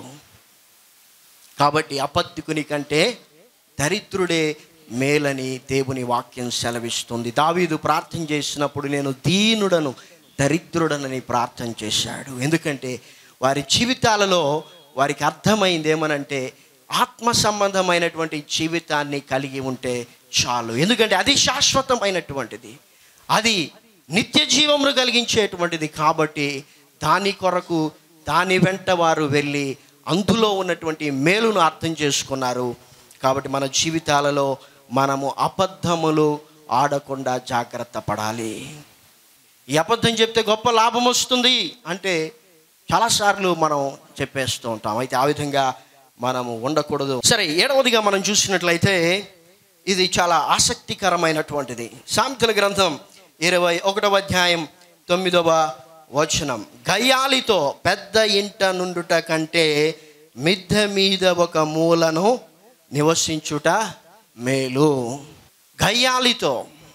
కాబట్టి అపత్తికుని కంటే దరిద్రుడే మేలని దేవుని వాక్యం సెలవిస్తుంది దావీదు ప్రార్థన చేసినప్పుడు నేను దీనుడను దరిద్రుడనని ప్రార్థన చేశాడు ఎందుకంటే వారి జీవితాలలో వారికి అర్థమైంది ఏమనంటే ఆత్మ సంబంధమైనటువంటి జీవితాన్ని కలిగి ఉంటే చాలు ఎందుకంటే అది శాశ్వతమైనటువంటిది అది నిత్య జీవమును కలిగించేటువంటిది కాబట్టి దాని కొరకు దాని వెంట వారు వెళ్ళి అందులో ఉన్నటువంటి మేలును అర్థం చేసుకున్నారు కాబట్టి మన జీవితాలలో మనము అబద్ధములు ఆడకుండా జాగ్రత్త పడాలి ఈ అబద్ధం చెప్తే గొప్ప లాభం వస్తుంది అంటే చాలాసార్లు మనం చెప్పేస్తూ ఉంటాం అయితే ఆ విధంగా మనము ఉండకూడదు సరే ఏడవదిగా మనం చూసినట్లయితే ఇది చాలా ఆసక్తికరమైనటువంటిది సామెతల గ్రంథం ఇరవై ఒకటవ అధ్యాయం తొమ్మిదవ వచనం గయ్యాలితో పెద్ద ఇంట నుండుట కంటే మిద్దె మీద ఒక మూలను నివసించుట మేలు గయ్యాలితో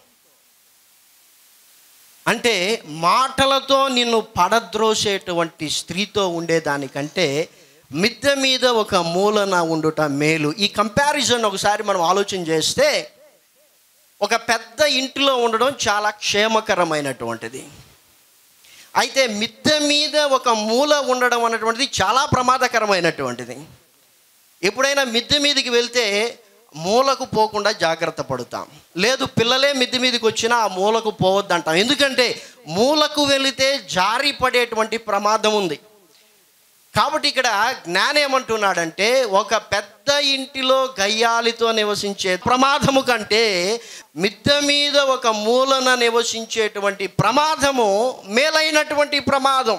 అంటే మాటలతో నిన్ను పడద్రోసేటువంటి స్త్రీతో ఉండేదానికంటే మిద్దె మీద ఒక మూలన ఉండుట మేలు ఈ కంపారిజన్ ఒకసారి మనం ఆలోచన చేస్తే ఒక పెద్ద ఇంటిలో ఉండడం చాలా క్షేమకరమైనటువంటిది అయితే మిద్దె మీద ఒక మూల ఉండడం అన్నటువంటిది చాలా ప్రమాదకరమైనటువంటిది ఎప్పుడైనా మిద్దె మీదకి వెళ్తే మూలకు పోకుండా జాగ్రత్త పడుతాం లేదు పిల్లలే మిద్దె మీదకి వచ్చినా ఆ మూలకు పోవద్దంటాం ఎందుకంటే మూలకు వెళితే జారి పడేటువంటి ప్రమాదం ఉంది కాబట్టి ఇక్కడ జ్ఞానం ఏమంటున్నాడంటే ఒక పెద్ద ఇంటిలో గయ్యాలితో నివసించే ప్రమాదము కంటే మిద్దె మీద ఒక మూలన నివసించేటువంటి ప్రమాదము మేలైనటువంటి ప్రమాదం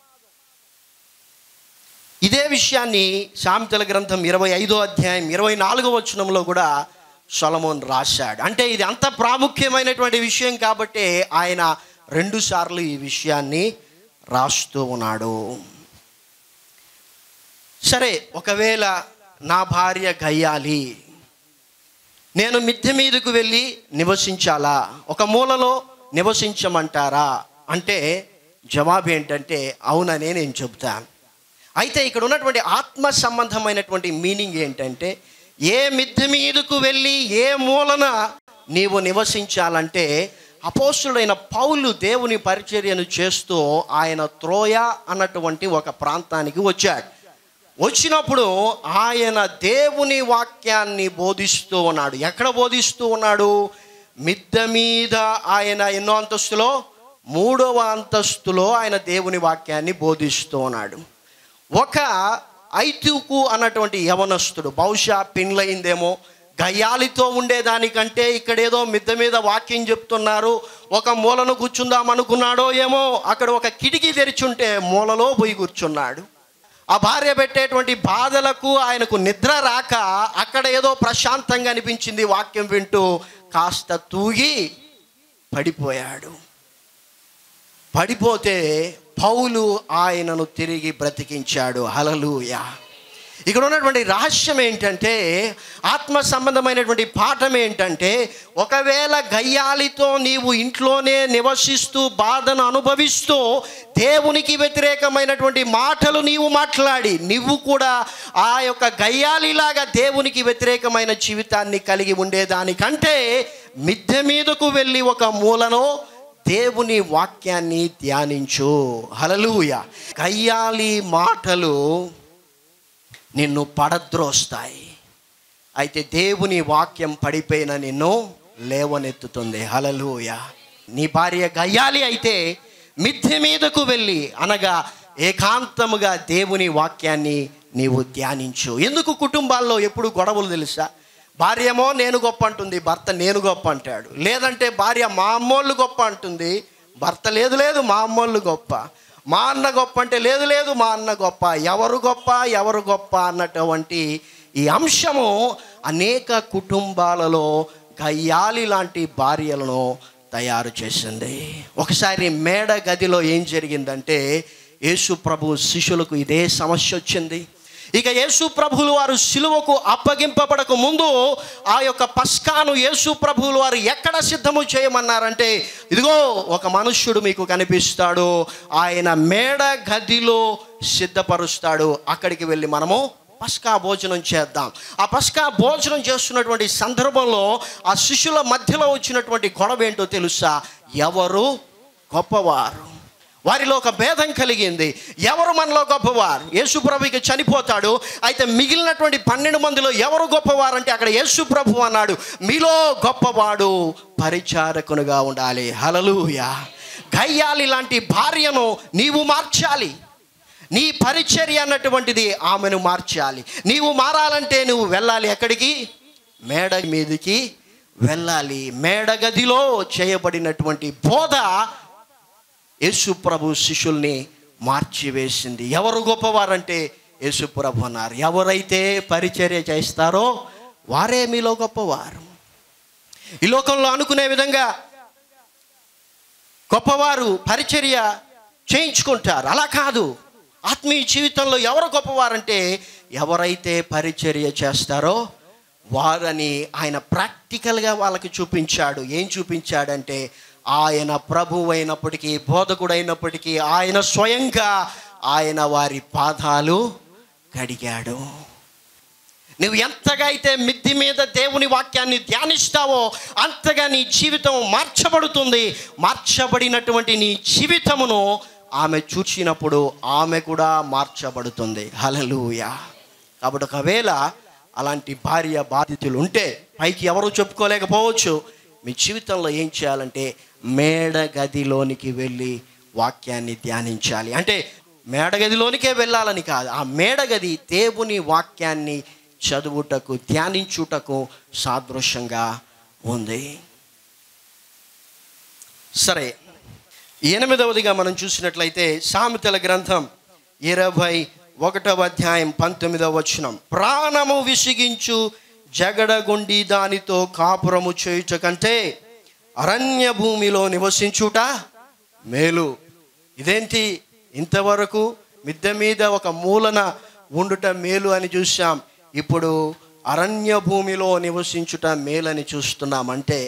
ఇదే విషయాన్ని సామెతల గ్రంథం ఇరవై ఐదో అధ్యాయం ఇరవై నాలుగో వచనంలో కూడా సొలమోన్ రాశాడు అంటే ఇది అంత ప్రాముఖ్యమైనటువంటి విషయం కాబట్టి ఆయన రెండుసార్లు ఈ విషయాన్ని రాస్తూ ఉన్నాడు సరే ఒకవేళ నా భార్య గయ్యాలి నేను మిద్దె మీదకు వెళ్ళి నివసించాలా ఒక మూలలో నివసించమంటారా అంటే జవాబు ఏంటంటే అవుననే నేను చెబుతాను అయితే ఇక్కడ ఉన్నటువంటి ఆత్మ సంబంధమైనటువంటి మీనింగ్ ఏంటంటే ఏ మిద్దె మీదకు వెళ్ళి ఏ మూలన నీవు నివసించాలంటే అపోస్తుడైన పౌలు దేవుని పరిచర్యను చేస్తూ ఆయన త్రోయ అన్నటువంటి ఒక ప్రాంతానికి వచ్చాడు వచ్చినప్పుడు ఆయన దేవుని వాక్యాన్ని బోధిస్తూ ఉన్నాడు ఎక్కడ బోధిస్తూ ఉన్నాడు మిద్దె మీద ఆయన ఎన్నో అంతస్తులో మూడవ అంతస్తులో ఆయన దేవుని వాక్యాన్ని బోధిస్తూ ఉన్నాడు ఒక ఐతుకు అన్నటువంటి యవనస్తుడు బహుశా పిన్లయిందేమో గయ్యాలితో ఉండేదానికంటే ఇక్కడేదో మిద్దె మీద వాక్యం చెప్తున్నారు ఒక మూలను కూర్చుందాం అనుకున్నాడో ఏమో అక్కడ ఒక కిటికీ తెరిచుంటే మూలలో పోయి కూర్చున్నాడు ఆ భార్య పెట్టేటువంటి బాధలకు ఆయనకు నిద్ర రాక అక్కడ ఏదో ప్రశాంతంగా అనిపించింది వాక్యం వింటూ కాస్త తూగి పడిపోయాడు పడిపోతే పౌలు ఆయనను తిరిగి బ్రతికించాడు హలలుయ ఇక్కడ ఉన్నటువంటి రహస్యం ఏంటంటే ఆత్మ సంబంధమైనటువంటి పాఠం ఏంటంటే ఒకవేళ గయ్యాలితో నీవు ఇంట్లోనే నివసిస్తూ బాధను అనుభవిస్తూ దేవునికి వ్యతిరేకమైనటువంటి మాటలు నీవు మాట్లాడి నువ్వు కూడా ఆ యొక్క గయ్యాలిలాగా దేవునికి వ్యతిరేకమైన జీవితాన్ని కలిగి ఉండేదానికంటే మిద్దె మీదకు వెళ్ళి ఒక మూలను దేవుని వాక్యాన్ని ధ్యానించు హలలుయ గయ్యాలి మాటలు నిన్ను పడద్రోస్తాయి అయితే దేవుని వాక్యం పడిపోయిన నిన్ను లేవనెత్తుతుంది హలలుయ నీ భార్య గయ్యాలి అయితే మిథ్య మీదకు వెళ్ళి అనగా ఏకాంతముగా దేవుని వాక్యాన్ని నీవు ధ్యానించు ఎందుకు కుటుంబాల్లో ఎప్పుడు గొడవలు తెలుసా భార్యమో నేను గొప్ప అంటుంది భర్త నేను గొప్ప అంటాడు లేదంటే భార్య మా అమ్మోళ్ళు గొప్ప అంటుంది భర్త లేదు లేదు మా అమ్మోళ్ళు గొప్ప మా అన్న గొప్ప అంటే లేదు లేదు మా అన్న గొప్ప ఎవరు గొప్ప ఎవరు గొప్ప అన్నటువంటి ఈ అంశము అనేక కుటుంబాలలో గయ్యాలి లాంటి భార్యలను తయారు చేసింది ఒకసారి మేడ గదిలో ఏం జరిగిందంటే యేసు ప్రభు శిష్యులకు ఇదే సమస్య వచ్చింది ఇక యేసు ప్రభువులు వారు సిలువకు అప్పగింపబడక ముందు ఆ యొక్క పస్కాను యేసు ప్రభువులు వారు ఎక్కడ సిద్ధము చేయమన్నారంటే ఇదిగో ఒక మనుష్యుడు మీకు కనిపిస్తాడు ఆయన మేడ గదిలో సిద్ధపరుస్తాడు అక్కడికి వెళ్ళి మనము పస్కా భోజనం చేద్దాం ఆ పస్కా భోజనం చేస్తున్నటువంటి సందర్భంలో ఆ శిష్యుల మధ్యలో వచ్చినటువంటి గొడవ ఏంటో తెలుసా ఎవరు గొప్పవారు వారిలో ఒక భేదం కలిగింది ఎవరు మనలో గొప్పవారు యేసుప్రభుకి చనిపోతాడు అయితే మిగిలినటువంటి పన్నెండు మందిలో ఎవరు గొప్పవారు అంటే అక్కడ యేసుప్రభు అన్నాడు మీలో గొప్పవాడు పరిచారకునుగా ఉండాలి హలలుయ గయ్యాలి లాంటి భార్యను నీవు మార్చాలి నీ పరిచర్య అన్నటువంటిది ఆమెను మార్చాలి నీవు మారాలంటే నువ్వు వెళ్ళాలి ఎక్కడికి మేడ మీదకి వెళ్ళాలి మేడ గదిలో చేయబడినటువంటి బోధ యేసు ప్రభు శిష్యుల్ని మార్చివేసింది ఎవరు గొప్పవారంటే యేసు ప్రభు అన్నారు ఎవరైతే పరిచర్య చేస్తారో వారే మీలో గొప్పవారు ఈ లోకంలో అనుకునే విధంగా గొప్పవారు పరిచర్య చేయించుకుంటారు అలా కాదు ఆత్మీయ జీవితంలో ఎవరు గొప్పవారంటే ఎవరైతే పరిచర్య చేస్తారో వారని ఆయన ప్రాక్టికల్గా వాళ్ళకి చూపించాడు ఏం చూపించాడంటే ఆయన ప్రభు అయినప్పటికీ బోధకుడైనప్పటికీ ఆయన స్వయంగా ఆయన వారి పాదాలు కడిగాడు నువ్వు ఎంతగా అయితే మిద్ది మీద దేవుని వాక్యాన్ని ధ్యానిస్తావో అంతగా నీ జీవితం మార్చబడుతుంది మార్చబడినటువంటి నీ జీవితమును ఆమె చూచినప్పుడు ఆమె కూడా మార్చబడుతుంది హలలుయ కాబట్టి ఒకవేళ అలాంటి భార్య బాధితులు ఉంటే పైకి ఎవరు చెప్పుకోలేకపోవచ్చు మీ జీవితంలో ఏం చేయాలంటే మేడ గదిలోనికి వెళ్ళి వాక్యాన్ని ధ్యానించాలి అంటే మేడగదిలోనికే వెళ్ళాలని కాదు ఆ మేడగది దేవుని వాక్యాన్ని చదువుటకు ధ్యానించుటకు సాదృశ్యంగా ఉంది సరే ఎనిమిదవదిగా మనం చూసినట్లయితే సామెతల గ్రంథం ఇరవై ఒకటవ అధ్యాయం పంతొమ్మిదవ వచనం ప్రాణము విసిగించు జగడగుండి దానితో కాపురము చేయుట కంటే అరణ్య భూమిలో నివసించుట మేలు ఇదేంటి ఇంతవరకు మిద్దె మీద ఒక మూలన ఉండుట మేలు అని చూసాం ఇప్పుడు అరణ్య భూమిలో నివసించుట మేలని చూస్తున్నామంటే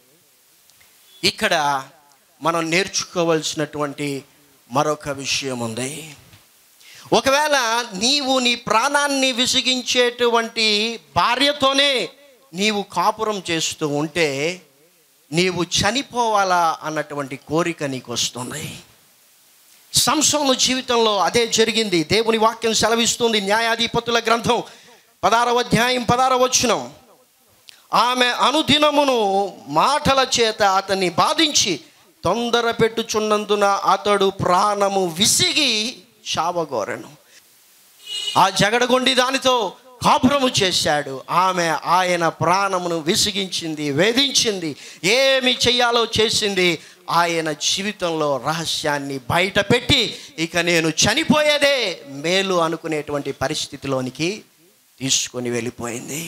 ఇక్కడ మనం నేర్చుకోవలసినటువంటి మరొక విషయం ఉంది ఒకవేళ నీవు నీ ప్రాణాన్ని విసిగించేటువంటి భార్యతోనే నీవు కాపురం చేస్తూ ఉంటే నీవు చనిపోవాలా అన్నటువంటి కోరిక నీకు వస్తుంది సంసోను జీవితంలో అదే జరిగింది దేవుని వాక్యం సెలవిస్తుంది న్యాయాధిపతుల గ్రంథం పదారవ అధ్యాయం పదారవ వచనం ఆమె అనుదినమును మాటల చేత అతన్ని బాధించి తొందర పెట్టుచున్నందున అతడు ప్రాణము విసిగి చావగోరెను ఆ జగడగొండి దానితో కాపురము చేశాడు ఆమె ఆయన ప్రాణమును విసిగించింది వేధించింది ఏమి చెయ్యాలో చేసింది ఆయన జీవితంలో రహస్యాన్ని బయట పెట్టి ఇక నేను చనిపోయేదే మేలు అనుకునేటువంటి పరిస్థితిలోనికి తీసుకొని వెళ్ళిపోయింది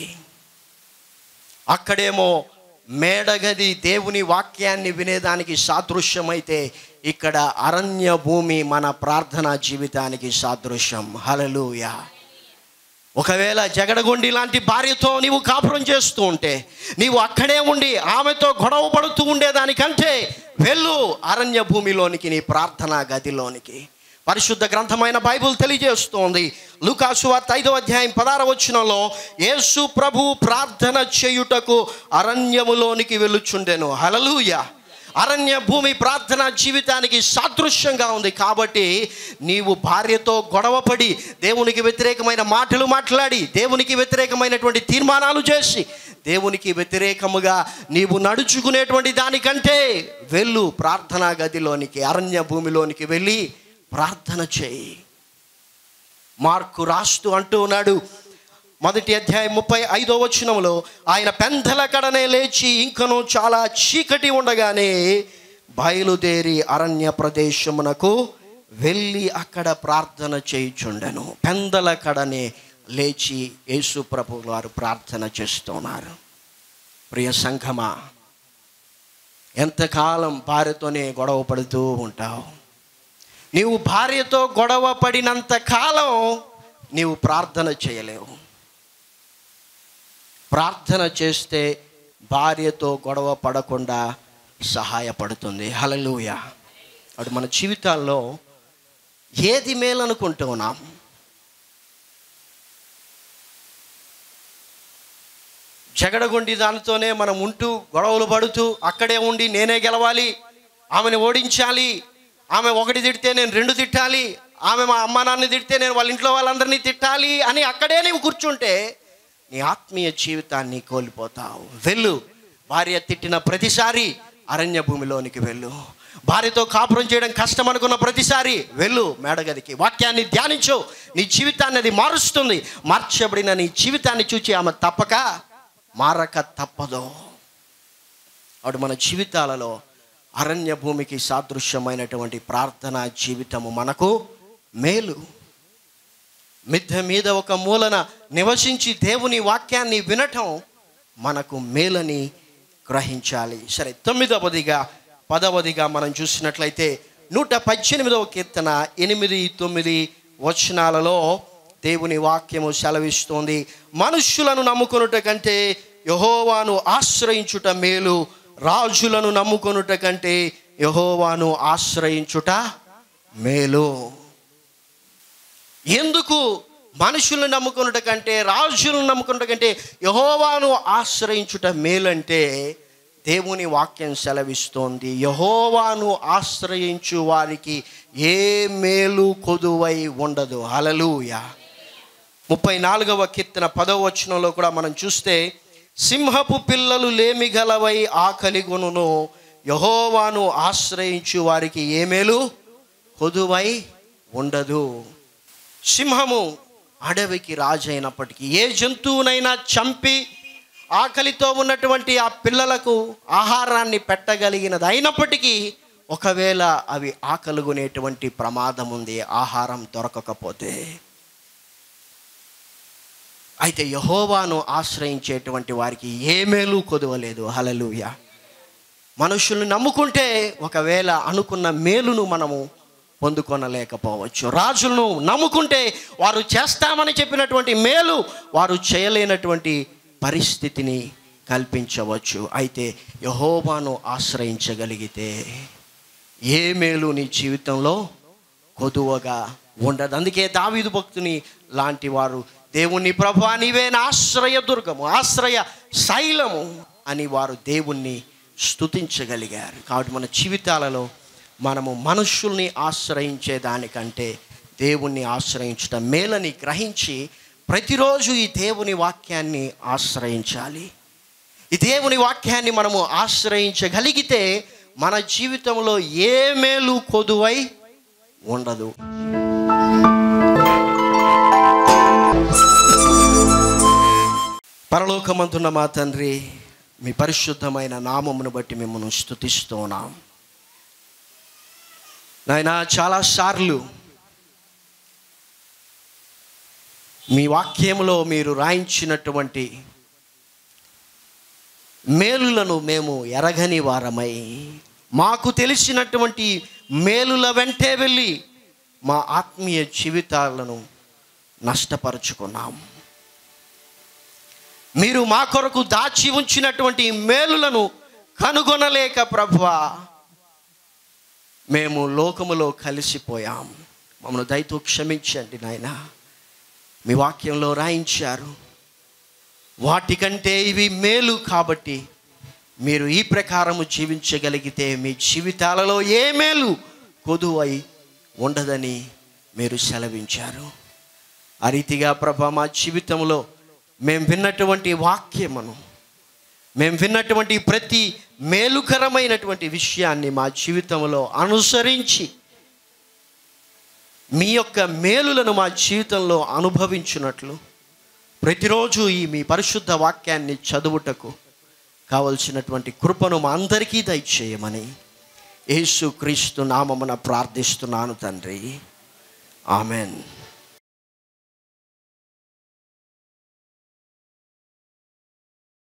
అక్కడేమో మేడగది దేవుని వాక్యాన్ని వినేదానికి సాదృశ్యమైతే ఇక్కడ అరణ్య భూమి మన ప్రార్థనా జీవితానికి సాదృశ్యం హలలుయా ఒకవేళ జగడగొండి లాంటి భార్యతో నీవు కాపురం చేస్తూ ఉంటే నీవు అక్కడే ఉండి ఆమెతో గొడవ పడుతూ ఉండేదానికంటే వెళ్ళు అరణ్య భూమిలోనికి నీ ప్రార్థనా గదిలోనికి పరిశుద్ధ గ్రంథమైన బైబుల్ తెలియజేస్తోంది లూకాసు వార్త ఐదవ అధ్యాయం పదార వచనంలో యేసు ప్రభు ప్రార్థన చేయుటకు అరణ్యములోనికి వెళ్ళుచుండెను హలలుయ అరణ్య భూమి ప్రార్థన జీవితానికి సాదృశ్యంగా ఉంది కాబట్టి నీవు భార్యతో గొడవపడి దేవునికి వ్యతిరేకమైన మాటలు మాట్లాడి దేవునికి వ్యతిరేకమైనటువంటి తీర్మానాలు చేసి దేవునికి వ్యతిరేకముగా నీవు నడుచుకునేటువంటి దానికంటే వెళ్ళు ప్రార్థనా గదిలోనికి అరణ్య భూమిలోనికి వెళ్ళి ప్రార్థన చేయి మార్కు రాస్తూ అంటూ ఉన్నాడు మొదటి అధ్యాయం ముప్పై ఐదో వచనంలో ఆయన పెందల కడనే లేచి ఇంకను చాలా చీకటి ఉండగానే బయలుదేరి అరణ్య ప్రదేశమునకు వెళ్ళి అక్కడ ప్రార్థన చేయుచుండెను పెందల కడనే లేచి యేసు ప్రభు వారు ప్రార్థన చేస్తున్నారు ప్రియ సంఘమా ఎంతకాలం భార్యతోనే గొడవ పడుతూ ఉంటావు నీవు భార్యతో గొడవ పడినంత కాలం నీవు ప్రార్థన చేయలేవు ప్రార్థన చేస్తే భార్యతో గొడవ పడకుండా సహాయపడుతుంది హలలుయ అటు మన జీవితాల్లో ఏది మేలనుకుంటున్నాం జగడగొండి దానితోనే మనం ఉంటూ గొడవలు పడుతూ అక్కడే ఉండి నేనే గెలవాలి ఆమెను ఓడించాలి ఆమె ఒకటి తిడితే నేను రెండు తిట్టాలి ఆమె మా అమ్మ నాన్న తిడితే నేను వాళ్ళ ఇంట్లో వాళ్ళందరినీ తిట్టాలి అని అక్కడే నీవు కూర్చుంటే నీ ఆత్మీయ జీవితాన్ని కోల్పోతావు వెళ్ళు భార్య తిట్టిన ప్రతిసారి అరణ్య భూమిలోనికి వెళ్ళు భార్యతో కాపురం చేయడం కష్టం అనుకున్న ప్రతిసారి వెళ్ళు మేడగదికి వాక్యాన్ని ధ్యానించు నీ జీవితాన్ని అది మారుస్తుంది మార్చబడిన నీ జీవితాన్ని చూచి ఆమె తప్పక మారక తప్పదు అటు మన జీవితాలలో అరణ్య భూమికి సాదృశ్యమైనటువంటి ప్రార్థనా జీవితము మనకు మేలు మిద్దె మీద ఒక మూలన నివసించి దేవుని వాక్యాన్ని వినటం మనకు మేలని గ్రహించాలి సరే తొమ్మిదవదిగా పదవదిగా మనం చూసినట్లయితే నూట పద్దెనిమిదవ కీర్తన ఎనిమిది తొమ్మిది వచనాలలో దేవుని వాక్యము సెలవిస్తోంది మనుష్యులను నమ్ముకొనుట కంటే యహోవాను ఆశ్రయించుట మేలు రాజులను నమ్ముకొనుట కంటే యహోవాను ఆశ్రయించుట మేలు ఎందుకు మనుషులను నమ్ముకున్నట కంటే రాజులను నమ్ముకున్నట కంటే యహోవాను ఆశ్రయించుట మేలంటే దేవుని వాక్యం సెలవిస్తోంది యహోవాను ఆశ్రయించు వారికి ఏ మేలు కొదువై ఉండదు హలలుయ ముప్పై నాలుగవ కీర్తన పదవ వచనంలో కూడా మనం చూస్తే సింహపు పిల్లలు లేమి గలవై ఆకలిగొనును యహోవాను ఆశ్రయించు వారికి ఏ మేలు కొదువై ఉండదు సింహము అడవికి రాజు అయినప్పటికీ ఏ జంతువునైనా చంపి ఆకలితో ఉన్నటువంటి ఆ పిల్లలకు ఆహారాన్ని పెట్టగలిగినది అయినప్పటికీ ఒకవేళ అవి ఆకలిగొనేటువంటి ప్రమాదం ఉంది ఆహారం దొరకకపోతే అయితే యహోవాను ఆశ్రయించేటువంటి వారికి ఏ మేలు కొదవలేదు హలలుయ మనుషుల్ని నమ్ముకుంటే ఒకవేళ అనుకున్న మేలును మనము పొందుకొనలేకపోవచ్చు రాజులను నమ్ముకుంటే వారు చేస్తామని చెప్పినటువంటి మేలు వారు చేయలేనటువంటి పరిస్థితిని కల్పించవచ్చు అయితే యహోవాను ఆశ్రయించగలిగితే ఏ మేలు నీ జీవితంలో కొదువగా ఉండదు అందుకే దావీదు భక్తుని లాంటి వారు దేవుని ప్రభా నీవే నా ఆశ్రయ దుర్గము ఆశ్రయ శైలము అని వారు దేవుణ్ణి స్తుతించగలిగారు కాబట్టి మన జీవితాలలో మనము మనుషుల్ని ఆశ్రయించే దానికంటే దేవుణ్ణి ఆశ్రయించడం మేలని గ్రహించి ప్రతిరోజు ఈ దేవుని వాక్యాన్ని ఆశ్రయించాలి ఈ దేవుని వాక్యాన్ని మనము ఆశ్రయించగలిగితే మన జీవితంలో ఏ మేలు కొదువై ఉండదు పరలోకమంతున్న మా తండ్రి మీ పరిశుద్ధమైన నామమును బట్టి మిమ్మల్ని స్థుతిస్తున్నాం నాయన చాలాసార్లు మీ వాక్యంలో మీరు రాయించినటువంటి మేలులను మేము ఎరగని వారమై మాకు తెలిసినటువంటి మేలుల వెంటే వెళ్ళి మా ఆత్మీయ జీవితాలను నష్టపరుచుకున్నాం మీరు మా కొరకు దాచి ఉంచినటువంటి మేలులను కనుగొనలేక ప్రభువా మేము లోకములో కలిసిపోయాం మమ్మల్ని దయతో క్షమించండి నాయన మీ వాక్యంలో రాయించారు వాటికంటే ఇవి మేలు కాబట్టి మీరు ఈ ప్రకారము జీవించగలిగితే మీ జీవితాలలో ఏ మేలు కొదువై ఉండదని మీరు సెలవించారు ఆ రీతిగా ప్రభా మా జీవితంలో మేము విన్నటువంటి వాక్యమును మేము విన్నటువంటి ప్రతి మేలుకరమైనటువంటి విషయాన్ని మా జీవితంలో అనుసరించి మీ యొక్క మేలులను మా జీవితంలో అనుభవించినట్లు ప్రతిరోజు ఈ మీ పరిశుద్ధ వాక్యాన్ని చదువుటకు కావలసినటువంటి కృపను మా అందరికీ దయచేయమని యేసు క్రీస్తు నామమున ప్రార్థిస్తున్నాను తండ్రి ఆమెన్